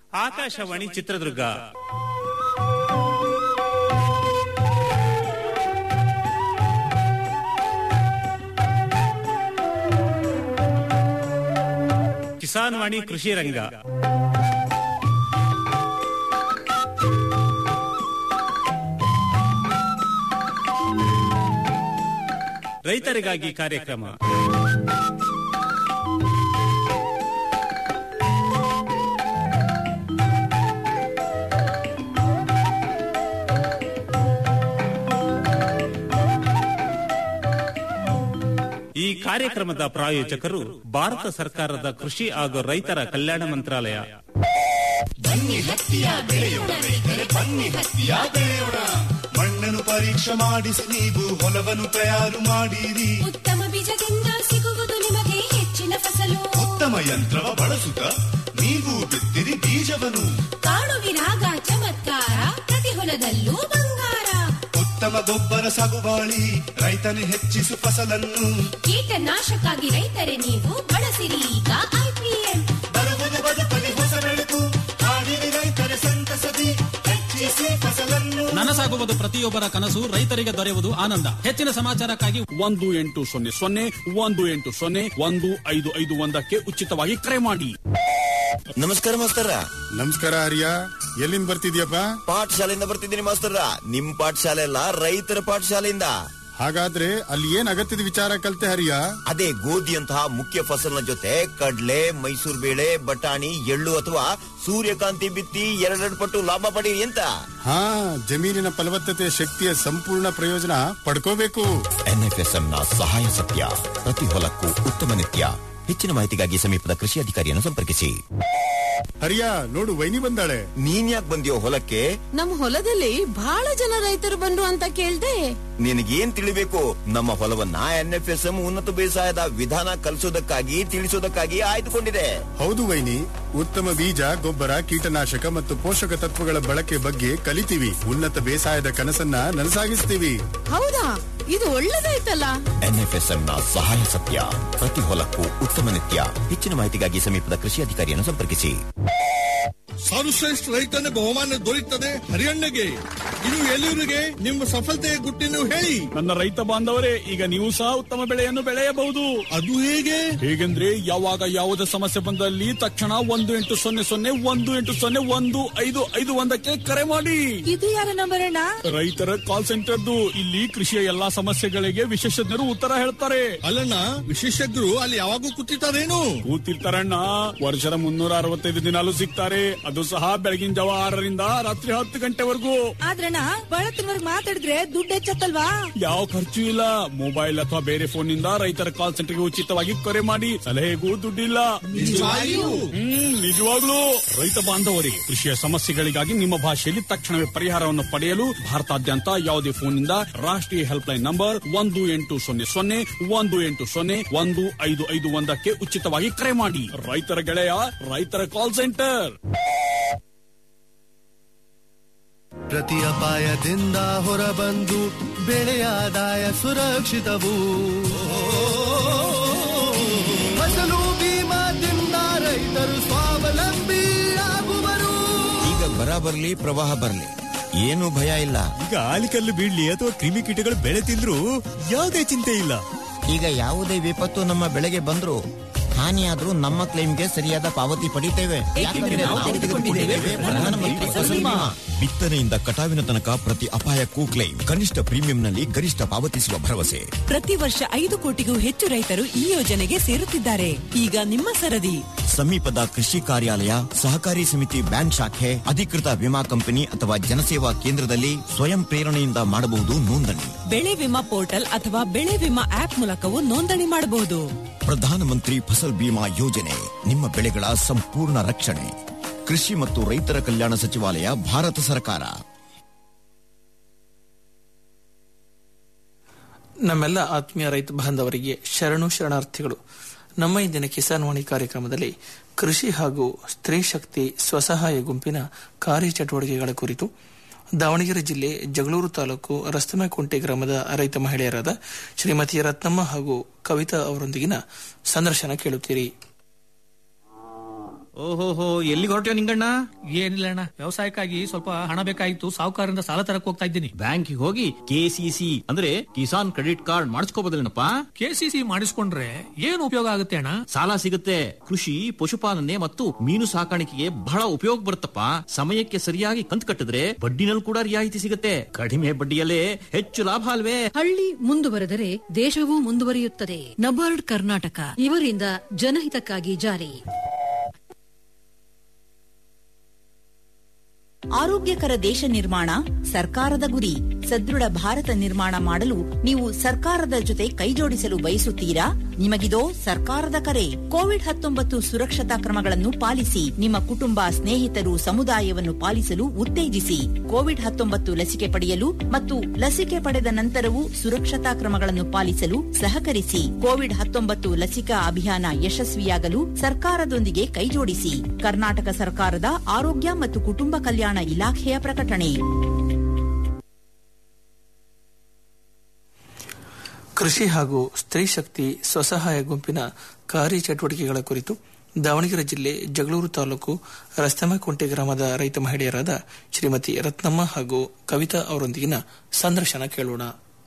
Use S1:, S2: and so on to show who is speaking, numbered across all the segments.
S1: ಆಕಾಶವಾಣಿ ಚಿತ್ರದುರ್ಗ ಕಿಸಾನ್ ವಾಣಿ ಕೃಷಿ ರಂಗ ರೈತರಿಗಾಗಿ ಕಾರ್ಯಕ್ರಮ ಈ ಕಾರ್ಯಕ್ರಮದ ಪ್ರಾಯೋಜಕರು ಭಾರತ ಸರ್ಕಾರದ ಕೃಷಿ ಹಾಗೂ ರೈತರ ಕಲ್ಯಾಣ ಮಂತ್ರಾಲಯ
S2: ಮಣ್ಣನ್ನು ಪರೀಕ್ಷೆ ಮಾಡಿಸಿ ನೀವು ಹೊಲವನ್ನು ತಯಾರು ಮಾಡಿರಿ
S3: ಉತ್ತಮ ಬೀಜದಿಂದ ಸಿಗುವುದು ನಿಮಗೆ ಹೆಚ್ಚಿನ ಫಸಲು
S2: ಉತ್ತಮ ಯಂತ್ರವ ಬಳಸುತ್ತ ನೀವು ಬಿತ್ತಿರಿ ಬೀಜವನ್ನು
S3: ಕಾಣುವಿರಾಗ ಚಮತ್ಕಾರ ಪ್ರತಿ ಹೊಲದಲ್ಲೂ ಬಂಗಾರ
S2: ಉತ್ತಮ ಗೊಬ್ಬರ ಸಾಗುವಾಳಿ ರೈತನು ಹೆಚ್ಚಿಸು ಫಸಲನ್ನು
S3: ಕೀಟನಾಶಕ್ಕಾಗಿ ರೈತರೇ ನೀವು ಬಳಸಿರಿ ಈಗ ಐಪಿಎಂ
S2: ಬರುವುದು ಬದುಕಲಿ ಹೊಸ ಬೆಳಕು ಹಾಡಿರಿ ರೈತರ ಸಂತಸದಿ ಹೆಚ್ಚಿಸಿ ಫಸಲನ್ನು
S4: ನನಸಾಗುವುದು ಪ್ರತಿಯೊಬ್ಬರ ಕನಸು ರೈತರಿಗೆ ದೊರೆಯುವುದು ಆನಂದ ಹೆಚ್ಚಿನ ಸಮಾಚಾರಕ್ಕಾಗಿ ಒಂದು ಎಂಟು ಸೊನ್ನೆ ಸೊನ್ನೆ ಒಂದು ಎಂಟು ಸೊನ್ನೆ ಒಂದು ಐದು ಐದು ಒಂದಕ್ಕೆ ಉಚಿತವಾಗಿ ಕರೆ ಮಾಡಿ
S5: ನಮಸ್ಕಾರ ಮಾಸ್ತರ
S6: ನಮಸ್ಕಾರ ಹರಿಯ ಎಲ್ಲಿಂದ ಬರ್ತಿದ್ಯಪ್ಪ
S5: ಪಾಠಶಾಲೆಯಿಂದ ಬರ್ತಿದ್ದೀನಿ ಮಾಸ್ತರ ನಿಮ್ ಪಾಠಶಾಲೆ ಅಲ್ಲ ರೈತರ ಪಾಠಶಾಲೆಯಿಂದ
S6: ಹಾಗಾದ್ರೆ ಅಲ್ಲಿ ಏನ್ ಅಗತ್ಯದ ವಿಚಾರ ಕಲ್ತೆ ಹರಿಯ
S5: ಅದೇ ಗೋಧಿಯಂತಹ ಮುಖ್ಯ ಫಸಲಿನ ಜೊತೆ ಕಡ್ಲೆ ಮೈಸೂರು ಬೇಳೆ ಬಟಾಣಿ ಎಳ್ಳು ಅಥವಾ ಸೂರ್ಯಕಾಂತಿ ಬಿತ್ತಿ ಎರಡೆರಡು ಪಟ್ಟು ಲಾಭ ಪಡೀರಿ ಅಂತ
S6: ಹಾ ಜಮೀನಿನ ಫಲವತ್ತತೆ ಶಕ್ತಿಯ ಸಂಪೂರ್ಣ ಪ್ರಯೋಜನ ಪಡ್ಕೋಬೇಕು
S5: ಎನ್ಎಫ್ಎಸ್ಎಂ ನ ಸಹಾಯ ಸತ್ಯ ಪ್ರತಿ ಹೊಲಕ್ಕೂ ಉತ್ತಮ ನಿತ್ಯ ಹೆಚ್ಚಿನ ಮಾಹಿತಿಗಾಗಿ ಸಮೀಪದ ಕೃಷಿ ಅಧಿಕಾರಿಯನ್ನು ಸಂಪರ್ಕಿಸಿ
S6: ಹರಿಯ ನೋಡು ವೈನಿ ಬಂದಾಳೆ
S5: ನೀನ್ ಯಾಕೆ ಬಂದಿಯೋ ಹೊಲಕ್ಕೆ
S7: ನಮ್ ಹೊಲದಲ್ಲಿ ಬಹಳ ಜನ ರೈತರು ಬಂದ್ರು ಅಂತ ಕೇಳ್ದೆ
S5: ನಿನಗೇನ್ ತಿಳಿಬೇಕು ನಮ್ಮ ಹೊಲವನ್ನ ಎನ್ಎಫ್ಎಸ್ಎಂ ಉನ್ನತ ಬೇಸಾಯದ ವಿಧಾನ ಕಲಿಸೋದಕ್ಕಾಗಿ ತಿಳಿಸೋದಕ್ಕಾಗಿ ಆಯ್ದುಕೊಂಡಿದೆ
S6: ಹೌದು ವೈನಿ ಉತ್ತಮ ಬೀಜ ಗೊಬ್ಬರ ಕೀಟನಾಶಕ ಮತ್ತು ಪೋಷಕ ತತ್ವಗಳ ಬಳಕೆ ಬಗ್ಗೆ ಕಲಿತೀವಿ ಉನ್ನತ ಬೇಸಾಯದ ಕನಸನ್ನ ನನಸಾಗಿಸ್ತೀವಿ
S7: ಹೌದಾ ಇದು ಒಳ್ಳೇದಾಯ್ತಲ್ಲ
S5: ಎನ್ಎಫ್ಎಸ್ಎಂ ನ ಸಹಾಯ ಸತ್ಯ ಪ್ರತಿ ಹೊಲಕ್ಕೂ ಉತ್ತಮ ನಿತ್ಯ ಹೆಚ್ಚಿನ ಮಾಹಿತಿಗಾಗಿ ಸಮೀಪದ ಕೃಷಿ ಅಧಿಕಾರಿಯನ್ನು ಸಂಪರ್ಕಿಸಿ
S8: ಸರ್ವಶ್ರೇಷ್ಠ ರೈತನ ಬಹುಮಾನ ದೊರೆಯುತ್ತದೆ ಹರಿಯಣ್ಣಗೆ ಇದು ಎಲ್ಲರಿಗೆ ನಿಮ್ಮ ಸಫಲತೆಯ ಗುಟ್ಟಿನ ಹೇಳಿ
S4: ನನ್ನ ರೈತ ಬಾಂಧವರೇ ಈಗ ನೀವು ಸಹ ಉತ್ತಮ ಬೆಳೆಯನ್ನು ಬೆಳೆಯಬಹುದು
S8: ಅದು ಹೇಗೆ
S4: ಹೇಗೆಂದ್ರೆ ಯಾವಾಗ ಯಾವುದೇ ಸಮಸ್ಯೆ ಬಂದಲ್ಲಿ ತಕ್ಷಣ ಒಂದು ಎಂಟು ಸೊನ್ನೆ ಸೊನ್ನೆ ಒಂದು ಎಂಟು ಸೊನ್ನೆ ಒಂದು ಐದು ಐದು ಒಂದಕ್ಕೆ ಕರೆ ಮಾಡಿ
S7: ಇದು ಯಾರ ನಂಬರ್ ಅಣ್ಣ
S4: ರೈತರ ಕಾಲ್ ಸೆಂಟರ್ದು ಇಲ್ಲಿ ಕೃಷಿಯ ಎಲ್ಲಾ ಸಮಸ್ಯೆಗಳಿಗೆ ವಿಶೇಷಜ್ಞರು ಉತ್ತರ ಹೇಳ್ತಾರೆ
S8: ಅಲ್ಲಣ್ಣ ವಿಶೇಷಜ್ಞರು ಅಲ್ಲಿ ಯಾವಾಗೂ ಕೂತಿರ್ತಾರೇನು
S4: ಕೂತಿರ್ತಾರಣ್ಣ ವರ್ಷದ ಮುನ್ನೂರ ಅರವತ್ತೈದು ದಿನಾಲು ಸಿಗ್ತಾರೆ ಅದು ಸಹ ಬೆಳಗಿನ ಜಾವ ಆರರಿಂದ ರಾತ್ರಿ ಹತ್ತು ಗಂಟೆವರೆಗೂ
S7: ಆದ್ರಣ್ಣ ಬಳತ್ತಿನವರ್ಗ್ ಮಾತಾಡಿದ್ರೆ ದುಡ್ಡು ಹೆಚ್ಚತ್ತಲ್ವಾ
S4: ಯಾವ ಖರ್ಚು ಇಲ್ಲ ಮೊಬೈಲ್ ಅಥವಾ ಬೇರೆ ಫೋನ್ ನಿಂದ ರೈತರ ಕಾಲ್ ಸೆಂಟರ್ಗೆ ಉಚಿತವಾಗಿ ಕರೆ ಮಾಡಿ ಸಲಹೆಗೂ ದುಡ್ಡಿಲ್ಲ ಹ್ಮ್ ನಿಜವಾಗ್ಲೂ ರೈತ ಬಾಂಧವರೇ ಕೃಷಿಯ ಸಮಸ್ಯೆಗಳಿಗಾಗಿ ನಿಮ್ಮ ಭಾಷೆಯಲ್ಲಿ ತಕ್ಷಣವೇ ಪರಿಹಾರವನ್ನು ಪಡೆಯಲು ಭಾರತಾದ್ಯಂತ ಯಾವುದೇ ಫೋನ್ ನಿಂದ ರಾಷ್ಟ್ರೀಯ ಹೆಲ್ಪ್ ಲೈನ್ ನಂಬರ್ ಒಂದು ಎಂಟು ಸೊನ್ನೆ ಸೊನ್ನೆ ಒಂದು ಎಂಟು ಸೊನ್ನೆ ಒಂದು ಐದು ಐದು ಒಂದಕ್ಕೆ ಉಚಿತವಾಗಿ ಕರೆ ಮಾಡಿ ರೈತರ ಗೆಳೆಯ ರೈತರ ಕಾಲ್ ಸೆಂಟರ್
S9: ಪ್ರತಿ ಅಪಾಯದಿಂದ ಹೊರಬಂದು ಬೆಳೆಯ ಆದಾಯ ಸುರಕ್ಷಿತವು ಫಸಲು ಬೀಮಾದಿಂದ ರೈತರು ಸ್ವಾವಲಂಬಿ ಆಗುವರು
S5: ಈಗ ಬರ ಬರ್ಲಿ ಪ್ರವಾಹ ಬರ್ಲಿ ಏನು ಭಯ ಇಲ್ಲ
S10: ಈಗ ಆಲಿಕಲ್ಲು ಬೀಳ್ಲಿ ಅಥವಾ ಕ್ರಿಮಿಕೀಟಗಳು ಬೆಳೆ ತಿಂದ್ರು ಯಾವುದೇ ಚಿಂತೆ ಇಲ್ಲ
S5: ಈಗ ಯಾವುದೇ ವಿಪತ್ತು ನಮ್ಮ ಬೆಳೆಗೆ ಬಂದ್ರು ಹಾನಿಯಾದ್ರೂ ನಮ್ಮ ಕ್ಲೈಮ್ಗೆ ಸರಿಯಾದ ಪಾವತಿ ಪಡಿತೇವೆ ಯಾಕಂದ್ರೆ ನಾವು ತೆಗೆದುಕೊಂಡಿದ್ದೇವೆ ಪ್ರಧಾನಮಂತ್ರಿ ಫಸಲ್ ಬಿಮಾ. ಬಿತ್ತನೆಯಿಂದ ಕಟಾವಿನ ತನಕ ಪ್ರತಿ ಅಪಾಯಕ್ಕೂ ಕ್ಲೈಮ್ ಕನಿಷ್ಠ ಪ್ರೀಮಿಯಂನಲ್ಲಿ ಗರಿಷ್ಠ ಪಾವತಿಸುವ ಭರವಸೆ
S7: ಪ್ರತಿ ವರ್ಷ ಐದು ಕೋಟಿಗೂ ಹೆಚ್ಚು ರೈತರು ಈ ಯೋಜನೆಗೆ ಸೇರುತ್ತಿದ್ದಾರೆ ಈಗ ನಿಮ್ಮ ಸರದಿ
S5: ಸಮೀಪದ ಕೃಷಿ ಕಾರ್ಯಾಲಯ ಸಹಕಾರಿ ಸಮಿತಿ ಬ್ಯಾಂಕ್ ಶಾಖೆ ಅಧಿಕೃತ ವಿಮಾ ಕಂಪನಿ ಅಥವಾ ಜನಸೇವಾ ಕೇಂದ್ರದಲ್ಲಿ ಸ್ವಯಂ ಪ್ರೇರಣೆಯಿಂದ ಮಾಡಬಹುದು ನೋಂದಣಿ
S7: ಬೆಳೆ ವಿಮಾ ಪೋರ್ಟಲ್ ಅಥವಾ ಬೆಳೆ ವಿಮಾ ಆಪ್ ಮೂಲಕವೂ ನೋಂದಣಿ ಮಾಡಬಹುದು
S5: ಪ್ರಧಾನಮಂತ್ರಿ ಫಸಲ್ ಬಿಮಾ ಯೋಜನೆ ನಿಮ್ಮ ಬೆಳೆಗಳ ಸಂಪೂರ್ಣ ರಕ್ಷಣೆ ಕೃಷಿ ಮತ್ತು ರೈತರ ಕಲ್ಯಾಣ ಸಚಿವಾಲಯ ಭಾರತ ಸರ್ಕಾರ
S11: ನಮ್ಮೆಲ್ಲ ಆತ್ಮೀಯ ರೈತ ಬಾಂಧವರಿಗೆ ಶರಣು ಶರಣಾರ್ಥಿಗಳು ನಮ್ಮ ಇಂದಿನ ಕಿಸಾನ್ ವಾಣಿ ಕಾರ್ಯಕ್ರಮದಲ್ಲಿ ಕೃಷಿ ಹಾಗೂ ಸ್ತ್ರೀ ಶಕ್ತಿ ಸ್ವಸಹಾಯ ಗುಂಪಿನ ಕಾರ್ಯಚಟುವಟಿಕೆಗಳ ಕುರಿತು ದಾವಣಗೆರೆ ಜಿಲ್ಲೆ ಜಗಳೂರು ತಾಲೂಕು ರಸ್ತಮೆಕುಂಟೆ ಗ್ರಾಮದ ರೈತ ಮಹಿಳೆಯರಾದ ಶ್ರೀಮತಿ ರತ್ನಮ್ಮ ಹಾಗೂ ಕವಿತಾ ಅವರೊಂದಿಗಿನ ಸಂದರ್ಶನ ಕೇಳುತ್ತೀರಿ
S12: ಓಹೋಹೋ ಎಲ್ಲಿಗೆ ಹೊರಟ್ಯೋ ನಿಂಗಣ್ಣ
S13: ಏನಿಲ್ಲ ಅಣ್ಣ ವ್ಯವಸಾಯಕ್ಕಾಗಿ ಸ್ವಲ್ಪ ಹಣ ಬೇಕಾಗಿತ್ತು ಸಾಹುಕಾರರಿಂದ ಸಾಲ ತರಕ್ ಹೋಗ್ತಾ ಇದ್ದೀನಿ
S12: ಬ್ಯಾಂಕಿಗೆ ಹೋಗಿ ಕೆಸಿಸಿ ಅಂದ್ರೆ ಕಿಸಾನ್ ಕ್ರೆಡಿಟ್ ಕಾರ್ಡ್ ಮಾಡಿಸ್ಕೋಬೋದಲ್ಲೇನಪ್ಪ
S13: ಕೆಸಿಸಿ ಮಾಡಿಸ್ಕೊಂಡ್ರೆ ಏನ್ ಉಪಯೋಗ ಆಗುತ್ತೆ ಅಣ್ಣ
S12: ಸಾಲ ಸಿಗುತ್ತೆ ಕೃಷಿ ಪಶುಪಾಲನೆ ಮತ್ತು ಮೀನು ಸಾಕಾಣಿಕೆಗೆ ಬಹಳ ಉಪಯೋಗ ಬರುತ್ತಪ್ಪ ಸಮಯಕ್ಕೆ ಸರಿಯಾಗಿ ಕಂತು ಕಟ್ಟಿದ್ರೆ ಬಡ್ಡಿನಲ್ಲಿ ಕೂಡ ರಿಯಾಯಿತಿ ಸಿಗುತ್ತೆ ಕಡಿಮೆ ಬಡ್ಡಿಯಲ್ಲೇ ಹೆಚ್ಚು ಲಾಭ ಅಲ್ವೇ
S14: ಹಳ್ಳಿ ಮುಂದುವರೆದರೆ ದೇಶವೂ ಮುಂದುವರಿಯುತ್ತದೆ ನಬಾರ್ಡ್ ಕರ್ನಾಟಕ ಇವರಿಂದ ಜನಹಿತಕ್ಕಾಗಿ ಜಾರಿ
S15: ಆರೋಗ್ಯಕರ ದೇಶ ನಿರ್ಮಾಣ ಸರ್ಕಾರದ ಗುರಿ ಸದೃಢ ಭಾರತ ನಿರ್ಮಾಣ ಮಾಡಲು ನೀವು ಸರ್ಕಾರದ ಜೊತೆ ಕೈಜೋಡಿಸಲು ಬಯಸುತ್ತೀರಾ ನಿಮಗಿದೋ ಸರ್ಕಾರದ ಕರೆ ಕೋವಿಡ್ ಹತ್ತೊಂಬತ್ತು ಸುರಕ್ಷತಾ ಕ್ರಮಗಳನ್ನು ಪಾಲಿಸಿ ನಿಮ್ಮ ಕುಟುಂಬ ಸ್ನೇಹಿತರು ಸಮುದಾಯವನ್ನು ಪಾಲಿಸಲು ಉತ್ತೇಜಿಸಿ ಕೋವಿಡ್ ಹತ್ತೊಂಬತ್ತು ಲಸಿಕೆ ಪಡೆಯಲು ಮತ್ತು ಲಸಿಕೆ ಪಡೆದ ನಂತರವೂ ಸುರಕ್ಷತಾ ಕ್ರಮಗಳನ್ನು ಪಾಲಿಸಲು ಸಹಕರಿಸಿ ಕೋವಿಡ್ ಹತ್ತೊಂಬತ್ತು ಲಸಿಕಾ ಅಭಿಯಾನ ಯಶಸ್ವಿಯಾಗಲು ಸರ್ಕಾರದೊಂದಿಗೆ ಕೈಜೋಡಿಸಿ ಕರ್ನಾಟಕ ಸರ್ಕಾರದ ಆರೋಗ್ಯ ಮತ್ತು ಕುಟುಂಬ ಕಲ್ಯಾಣ ಇಲಾಖೆಯ ಪ್ರಕಟಣೆ
S11: ಕೃಷಿ ಹಾಗೂ ಸ್ತ್ರೀ ಶಕ್ತಿ ಸ್ವಸಹಾಯ ಗುಂಪಿನ ಕಾರ್ಯಚಟುವಟಿಕೆಗಳ ಕುರಿತು ದಾವಣಗೆರೆ ಜಿಲ್ಲೆ ಜಗಳೂರು ತಾಲೂಕು ರಸ್ತೆಮಕುಂಟೆ ಗ್ರಾಮದ ರೈತ ಮಹಿಳೆಯರಾದ ಶ್ರೀಮತಿ ರತ್ನಮ್ಮ ಹಾಗೂ ಕವಿತಾ ಅವರೊಂದಿಗಿನ ಸಂದರ್ಶನ ಕೇಳೋಣ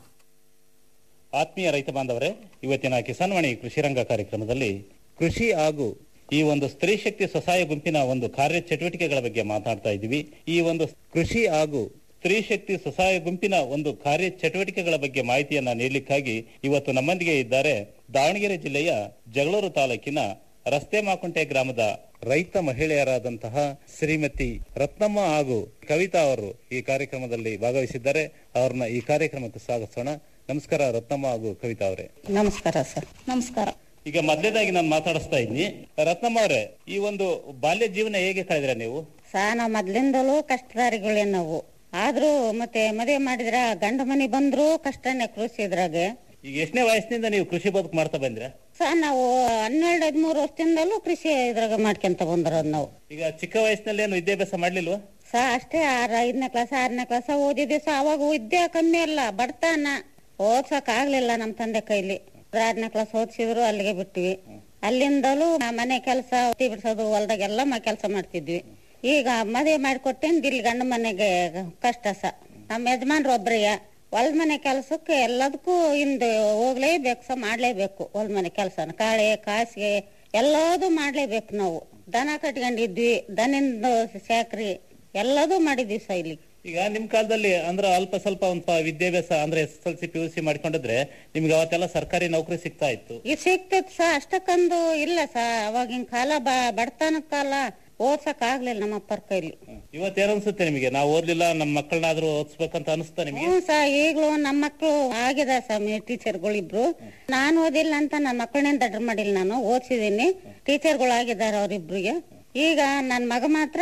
S1: ಆತ್ಮೀಯ ರೈತ ಬಾಂಧವರೇ ಇವತ್ತಿನ ಕಿಸಾನ್ವಾಣಿ ಕೃಷಿ ರಂಗ ಕಾರ್ಯಕ್ರಮದಲ್ಲಿ ಕೃಷಿ ಹಾಗೂ ಈ ಒಂದು ಸ್ತ್ರೀ ಶಕ್ತಿ ಸ್ವಸಹಾಯ ಗುಂಪಿನ ಒಂದು ಕಾರ್ಯ ಚಟುವಟಿಕೆಗಳ ಬಗ್ಗೆ ಮಾತನಾಡ್ತಾ ಇದ್ದೀವಿ ಈ ಒಂದು ಕೃಷಿ ಹಾಗೂ ಸ್ತ್ರೀ ಶಕ್ತಿ ಸ್ವಸಹಾಯ ಗುಂಪಿನ ಒಂದು ಕಾರ್ಯ ಚಟುವಟಿಕೆಗಳ ಬಗ್ಗೆ ಮಾಹಿತಿಯನ್ನ ನೀಡಲಿಕ್ಕಾಗಿ ಇವತ್ತು ನಮ್ಮೊಂದಿಗೆ ಇದ್ದಾರೆ ದಾವಣಗೆರೆ ಜಿಲ್ಲೆಯ ಜಗಳೂರು ತಾಲೂಕಿನ ರಸ್ತೆ ಮಾಕುಂಟೆ ಗ್ರಾಮದ ರೈತ ಮಹಿಳೆಯರಾದಂತಹ ಶ್ರೀಮತಿ ರತ್ನಮ್ಮ ಹಾಗೂ ಕವಿತಾ ಅವರು ಈ ಕಾರ್ಯಕ್ರಮದಲ್ಲಿ ಭಾಗವಹಿಸಿದ್ದಾರೆ ಅವ್ರನ್ನ ಈ ಕಾರ್ಯಕ್ರಮಕ್ಕೆ ಸ್ವಾಗತಿಸೋಣ ನಮಸ್ಕಾರ ರತ್ನಮ್ಮ ಹಾಗೂ ಕವಿತಾ ಅವರೇ
S16: ನಮಸ್ಕಾರ ಸರ್ ನಮಸ್ಕಾರ
S1: ಈಗ ಮೊದಲೇದಾಗಿ ನಾನು ಮಾತಾಡಿಸ್ತಾ ಇದ್ದೀನಿ ರತ್ನಮ್ಮ ಅವರೇ ಈ ಒಂದು ಬಾಲ್ಯ ಜೀವನ ಹೇಗೆ ಕಳೆದ್ರೆ ನೀವು
S16: ಸಾ ನಾವು ಮೊದ್ಲಿಂದಲೂ ಕಷ್ಟದಾರಿಗಳೇ ನಾವು ಆದ್ರೂ ಮತ್ತೆ ಮದುವೆ ಮಾಡಿದ್ರ ಗಂಡ ಮನೆ ಬಂದ್ರು ಕಷ್ಟನೇ ಕೃಷಿ ಇದ್ರಾಗೆ
S1: ಈಗ ಎಷ್ಟನೇ ವಯಸ್ಸಿನಿಂದ ನೀವು ಕೃಷಿ ಬದುಕು ಮಾಡ್ತಾ ಬಂದ್ರ
S16: ಸಾ ನಾವು ಹನ್ನೆರಡು ಹದಿಮೂರು ವರ್ಷದಿಂದಲೂ ಕೃಷಿ ಇದ್ರಾಗ ಮಾಡ್ಕೊಂತ ಬಂದಿರೋದು ನಾವು
S1: ಈಗ ಚಿಕ್ಕ ವಯಸ್ಸಿನಲ್ಲಿ ಏನು ವಿದ್ಯಾಭ್ಯಾಸ ಮಾಡ್ಲಿಲ್ವಾ
S16: ಸಾ ಅಷ್ಟೇ ಆರ ಐದನೇ ಕ್ಲಾಸ್ ಆರನೇ ಕ್ಲಾಸ್ ಓದಿದ್ವಿ ಸಾ ಅವಾಗ ವಿದ್ಯೆ ಕಮ್ಮಿ ಅಲ್ಲ ಬಡತನ ಓದ್ಸಕ್ ಆಗ್ಲಿಲ್ಲ ನಮ್ ತಂದೆ ಕೈಲಿ ಆರನೇ ಕ್ಲಾಸ್ ಓದಿಸಿದ್ರು ಅಲ್ಲಿಗೆ ಬಿಟ್ವಿ ಅಲ್ಲಿಂದಲೂ ಮನೆ ಕೆಲಸ ಬಿಡ್ಸೋದು ಹೊಲ್ದಾಗೆಲ್ಲ ಕೆಲಸ ಮಾಡ್ತಿದ್ವಿ ಈಗ ಮದುವೆ ಮಾಡಿಕೊಟ್ಟಿಂದ ಇಲ್ಲಿ ಗಂಡ ಮನೆಗೆ ಕಷ್ಟ ಸ ನಮ್ಮ ಯಜಮಾನ್ರು ಒಬ್ರಯ್ಯ ಹೊಲ್ ಮನೆ ಕೆಲ್ಸಕ್ಕೆ ಎಲ್ಲದಕ್ಕೂ ಹಿಂದೆ ಹೋಗ್ಲೇಬೇಕು ಸ ಮಾಡ್ಲೇಬೇಕು ಹೊಲ್ ಮನೆ ಕೆಲ್ಸನ ಕಾಳೆ ಕಾಸಿಗೆ ಎಲ್ಲದೂ ಮಾಡ್ಲೇಬೇಕು ನಾವು ದನ ಕಟ್ಕೊಂಡಿದ್ವಿ ದನಿಂದ ಸಾಕ್ರಿ ಎಲ್ಲದೂ ಮಾಡಿದ್ವಿ ಸ ಇಲ್ಲಿ
S1: ಈಗ ನಿಮ್ ಕಾಲದಲ್ಲಿ ಅಂದ್ರೆ ಅಲ್ಪ ಸ್ವಲ್ಪ ಒಂದ್ ಪ- ವಿದ್ಯಾಭ್ಯಾಸ ಅಂದ್ರೆ S L C P U C ಮಾಡ್ಕೊಂಡಿದ್ರೆ ನಿಮ್ಗೆ ಅವತ್ತೆಲ್ಲ ಸರ್ಕಾರಿ ನೌಕರಿ ಸಿಗ್ತಾ ಇತ್ತು
S16: ಈಗ ಸಿಗ್ತೈತ್ ಸ ಅಷ್ಟಕ್ಕೊಂದು ಇಲ್ಲ ಸ ಅವಾಗಿನ ಕಾಲ ಬ ಬಡತನದ ಕಾಲ ಓದ್ಸಕ್ ಆಗ್ಲಿಲ್ಲ ನಮ್ಮ ಅಪ್ಪರ ಕೈಲಿ
S1: ಇವತ್ತು ಏನ್ ಅನ್ಸುತ್ತೆ ನಿಮಗೆ ನಾವು ಓದ್ಲಿಲ್ಲ ನಮ್ಮ ಮಕ್ಕಳನ್ನಾದ್ರೂ ಓದಿಸ್ಬೇಕಂತ ಅನಿಸ್ತಾ ನಿಮ್ಗೆ
S16: ಹ್ಞೂ ಸ ಈಗ್ಲೂ ನಮ್ಮ ಮಕ್ಳು ಆಗಿದೆ ಸ ಟೀಚರ್ಗಳಿಬ್ರು ನಾನು ಓದಿಲ್ಲ ಅಂತ ನನ್ನ ಮಕ್ಕಳನ್ನೇನ್ ದಡ್ರ ಮಾಡಿಲ್ಲ ನಾನು ಓದ್ಸಿದೀನಿ ಟೀಚರ್ಗಳು ಆಗಿದ್ದಾರೆ ಅವ್ರಿಬ್ರಿಗೆ ಈಗ ನನ್ನ ಮಗ ಮಾತ್ರ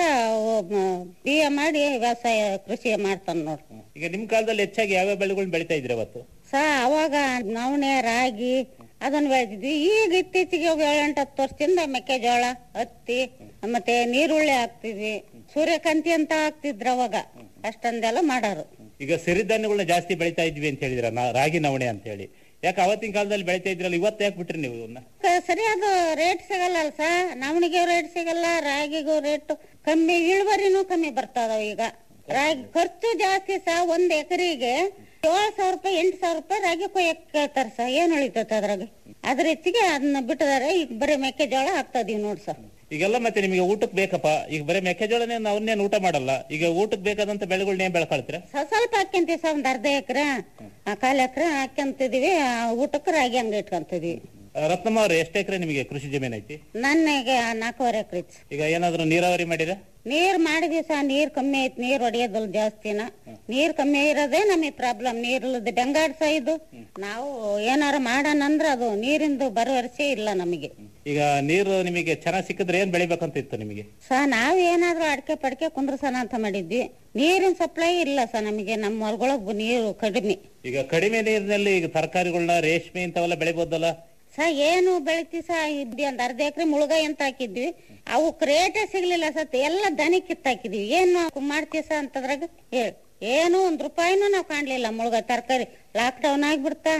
S16: ಬಿ ಎ ಮಾಡಿ ವ್ಯವಸಾಯ ಕೃಷಿ ಮಾಡ್ತಾನ ನೋಡ್
S1: ಈಗ ನಿಮ್ ಕಾಲದಲ್ಲಿ ಹೆಚ್ಚಾಗಿ ಯಾವ್ಯಾವ ಬೆಳೆಗಳನ್ನ ಬೆಳಿತಾ ಇದ್ರಿ ಅವತ್ತು
S16: ಸ ಅವಾಗ ನವಣೆ ರಾಗಿ ಅದನ್ನ ಬೆಳೆದಿದ್ವಿ ಈಗ ಇತ್ತೀಚೆಗೆ ಒಂದು ಏಳೆಂಟು ಹತ್ತು ವರ್ಷದಿಂದ ಮೆಕ್ಕೆಜೋಳ ಹತ್ತಿ ಮತ್ತೆ ನೀರುಳ್ಳಿ ಹಾಕ್ತಿದ್ವಿ ಸೂರ್ಯಕಾಂತಿ ಅಂತ ಹಾಕ್ತಿದ್ರ ಅವಾಗ ಅಷ್ಟೊಂದೆಲ್ಲ ಮಾಡಾರು
S1: ಈಗ ಸಿರಿಧಾನ್ಯಗಳನ್ನ ಜಾಸ್ತಿ ಬೆಳಿತಾ ಇದ್ವಿ ಅಂತ ಹೇಳಿದ್ರ ರಾಗಿ ನವಣೆ ಅಂತ ಹೇಳಿ ಯಾಕೆ ಅವತ್ತಿನ ಕಾಲದಲ್ಲಿ ಬೆಳಿತಾ ಇದ್ರಲ್ಲ ಇವತ್ತು ಯಾಕೆ ಬಿಟ್ರಿ ನೀವು ಇವನ್ನ
S16: ಕ- ಸರಿಯಾದ ರೇಟ್ ಸಿಗಲ್ಲ ಅಲ್ಲ ಸ ನವಣಿಗೆ ರೇಟ್ ಸಿಗಲ್ಲ ರಾಗಿಗೂ ರೇಟ್ ಕಮ್ಮಿ ಇಳುವರಿನೂ ಕಮ್ಮಿ ಬರ್ತದ ಈಗ ರಾಗಿ ಖರ್ಚು ಜಾಸ್ತಿ ಸ ಒಂದ್ ಎಕರೆಗೆ ಏಳು ಸಾವಿರ ರೂಪಾಯಿ ಎಂಟು ಸಾವಿರ ರೂಪಾಯಿ ರಾಗಿ ಕೊಯ್ಯಕ್ ಕೇಳ್ತಾರ ಸ ಏನ್ ಉಳಿತೈತೆ ಅದ್ರಾಗ ಅದ್ರ ಹೆಚ್ಚಿಗೆ ಅದನ್ನ ಬಿಟ್ಟಿದಾರೆ ಈಗ ಬರೀ ಮೆಕ್ಕೆಜೋಳ ಹಾಕ್ತಾ ಇದೀವಿ ನೋಡ್ ಸರ್
S1: ಈಗೆಲ್ಲ ಮತ್ತೆ ನಿಮಗೆ ಊಟಕ್ಕೆ ಬೇಕಪ್ಪ ಈಗ ಬರೀ ಮೆಕ್ಕೆಜೋಳನೇ ಅವನ್ನೇನು ಊಟ ಮಾಡಲ್ಲ ಈಗ ಊಟಕ್ಕೆ ಬೇಕಾದಂತ ಬೆಳೆಗಳನ್ನ ಏನ್ ಬೆಳ್ಕೊಳ್ತೀರಾ
S16: ಸ- ಸ್ವಲ್ಪ ಹಾಕ್ಯಂತೀವಿ ಸರ್ ಒಂದ್ ಅರ್ಧ ಎಕರೆ ಕಾಲ್ ಎಕರೆ ಹಾಕ್ಯಂತಿದೀವಿ ಆ, ಊಟಕ್ಕೆ ರಾಗಿ ಹಂಗ ಇಟ್ಕೊಂತಿದೀವಿ
S1: ಆ, ರತ್ನಮ್ಮ ಅವ್ರೆ ಎಷ್ಟು ಎಕರೆ ನಿಮಗೆ ಕೃಷಿ ಜಮೀನ್ ಐತಿ
S16: ನನಗೆ ನಾಲ್ಕೂವರೆ ಎಕರೆ ಐತಿ
S1: ಈಗ ಏನಾದ್ರು ನೀರಾವರಿ ಮಾಡಿರ
S16: ನೀರ್ ಮಾಡಿದ್ವಿ ಸಹ ನೀರ್ ಕಮ್ಮಿ ಐತಿ ನೀರ್ ಹೊಡಿಯೋದಲ್ಲ ಜಾಸ್ತಿನ ನೀರ್ ಕಮ್ಮಿ ಇರೋದೇ ನಮಗೆ ಪ್ರಾಬ್ಲಮ್ ನೀರಿಲ್ಲದ ಬೆಂಗಾಡ್ ಸಹ ಇದು ನಾವು ಏನಾರ ಮಾಡೋಣ ಅಂದ್ರೆ ಅದು ನೀರಿಂದು ಭರವಸೆ ಇಲ್ಲ ನಮಗೆ
S1: ಈಗ ನೀರು ನಿಮಗೆ ಚೆನ್ನಾಗಿ ಸಿಕ್ಕಿದ್ರೆ ಏನ್ ಬೆಳಿಬೇಕಂತ ಇತ್ತು ನಿಮಗೆ
S16: ಸಹ ನಾವ್ ಏನಾದ್ರೂ ಅಡಕೆ ಪಡಕೆ ಕುಂದ್ರಸನ ಅಂತ ಮಾಡಿದ್ವಿ ನೀರಿನ ಸಪ್ಲೈ ಇಲ್ಲ ಸಹ ನಮಗೆ ನಮ್ಮ ಹೊಲ್ಗೊಳಗ್ ನೀರು ಕಡಿಮೆ
S1: ಈಗ ಕಡಿಮೆ ನೀರಿನಲ್ಲಿ ಈಗ ತರಕಾರಿಗಳನ್ನ ರೇಷ್ಮೆ ಇಂಥವೆಲ್ಲ ಬೆಳಿಬೋದಲ್ಲ
S16: ಸಹ ಏನು ಬೆಳಿತಿ ಸಹ ಇದ್ದಿ ಒಂದ್ ಅರ್ಧ ಎಕರೆ ಮುಳುಗಾಯಿ ಅಂತ ಹಾಕಿದ್ವಿ ಅವಕ್ ರೇಟೇ ಸಿಗ್ಲಿಲ್ಲ ಸತ್ ಎಲ್ಲ ದನಿ ಕಿತ್ತಾಕಿದ್ವಿ ಏನ್ ನಾವು ಮಾಡ್ತೀವಿ ಸಹ ಅಂತದ್ರಾಗ ಹೇಳಿ ಏನು ಒಂದ್ ರೂಪಾಯಿನೂ ನಾವ್ ಕಾಣ್ಲಿಲ್ಲ ಮುಳುಗಾಯಿ ತರಕಾರಿ ಲಾಕ್ ಡೌನ್ ಆಗ್ಬಿಡ್ತಾ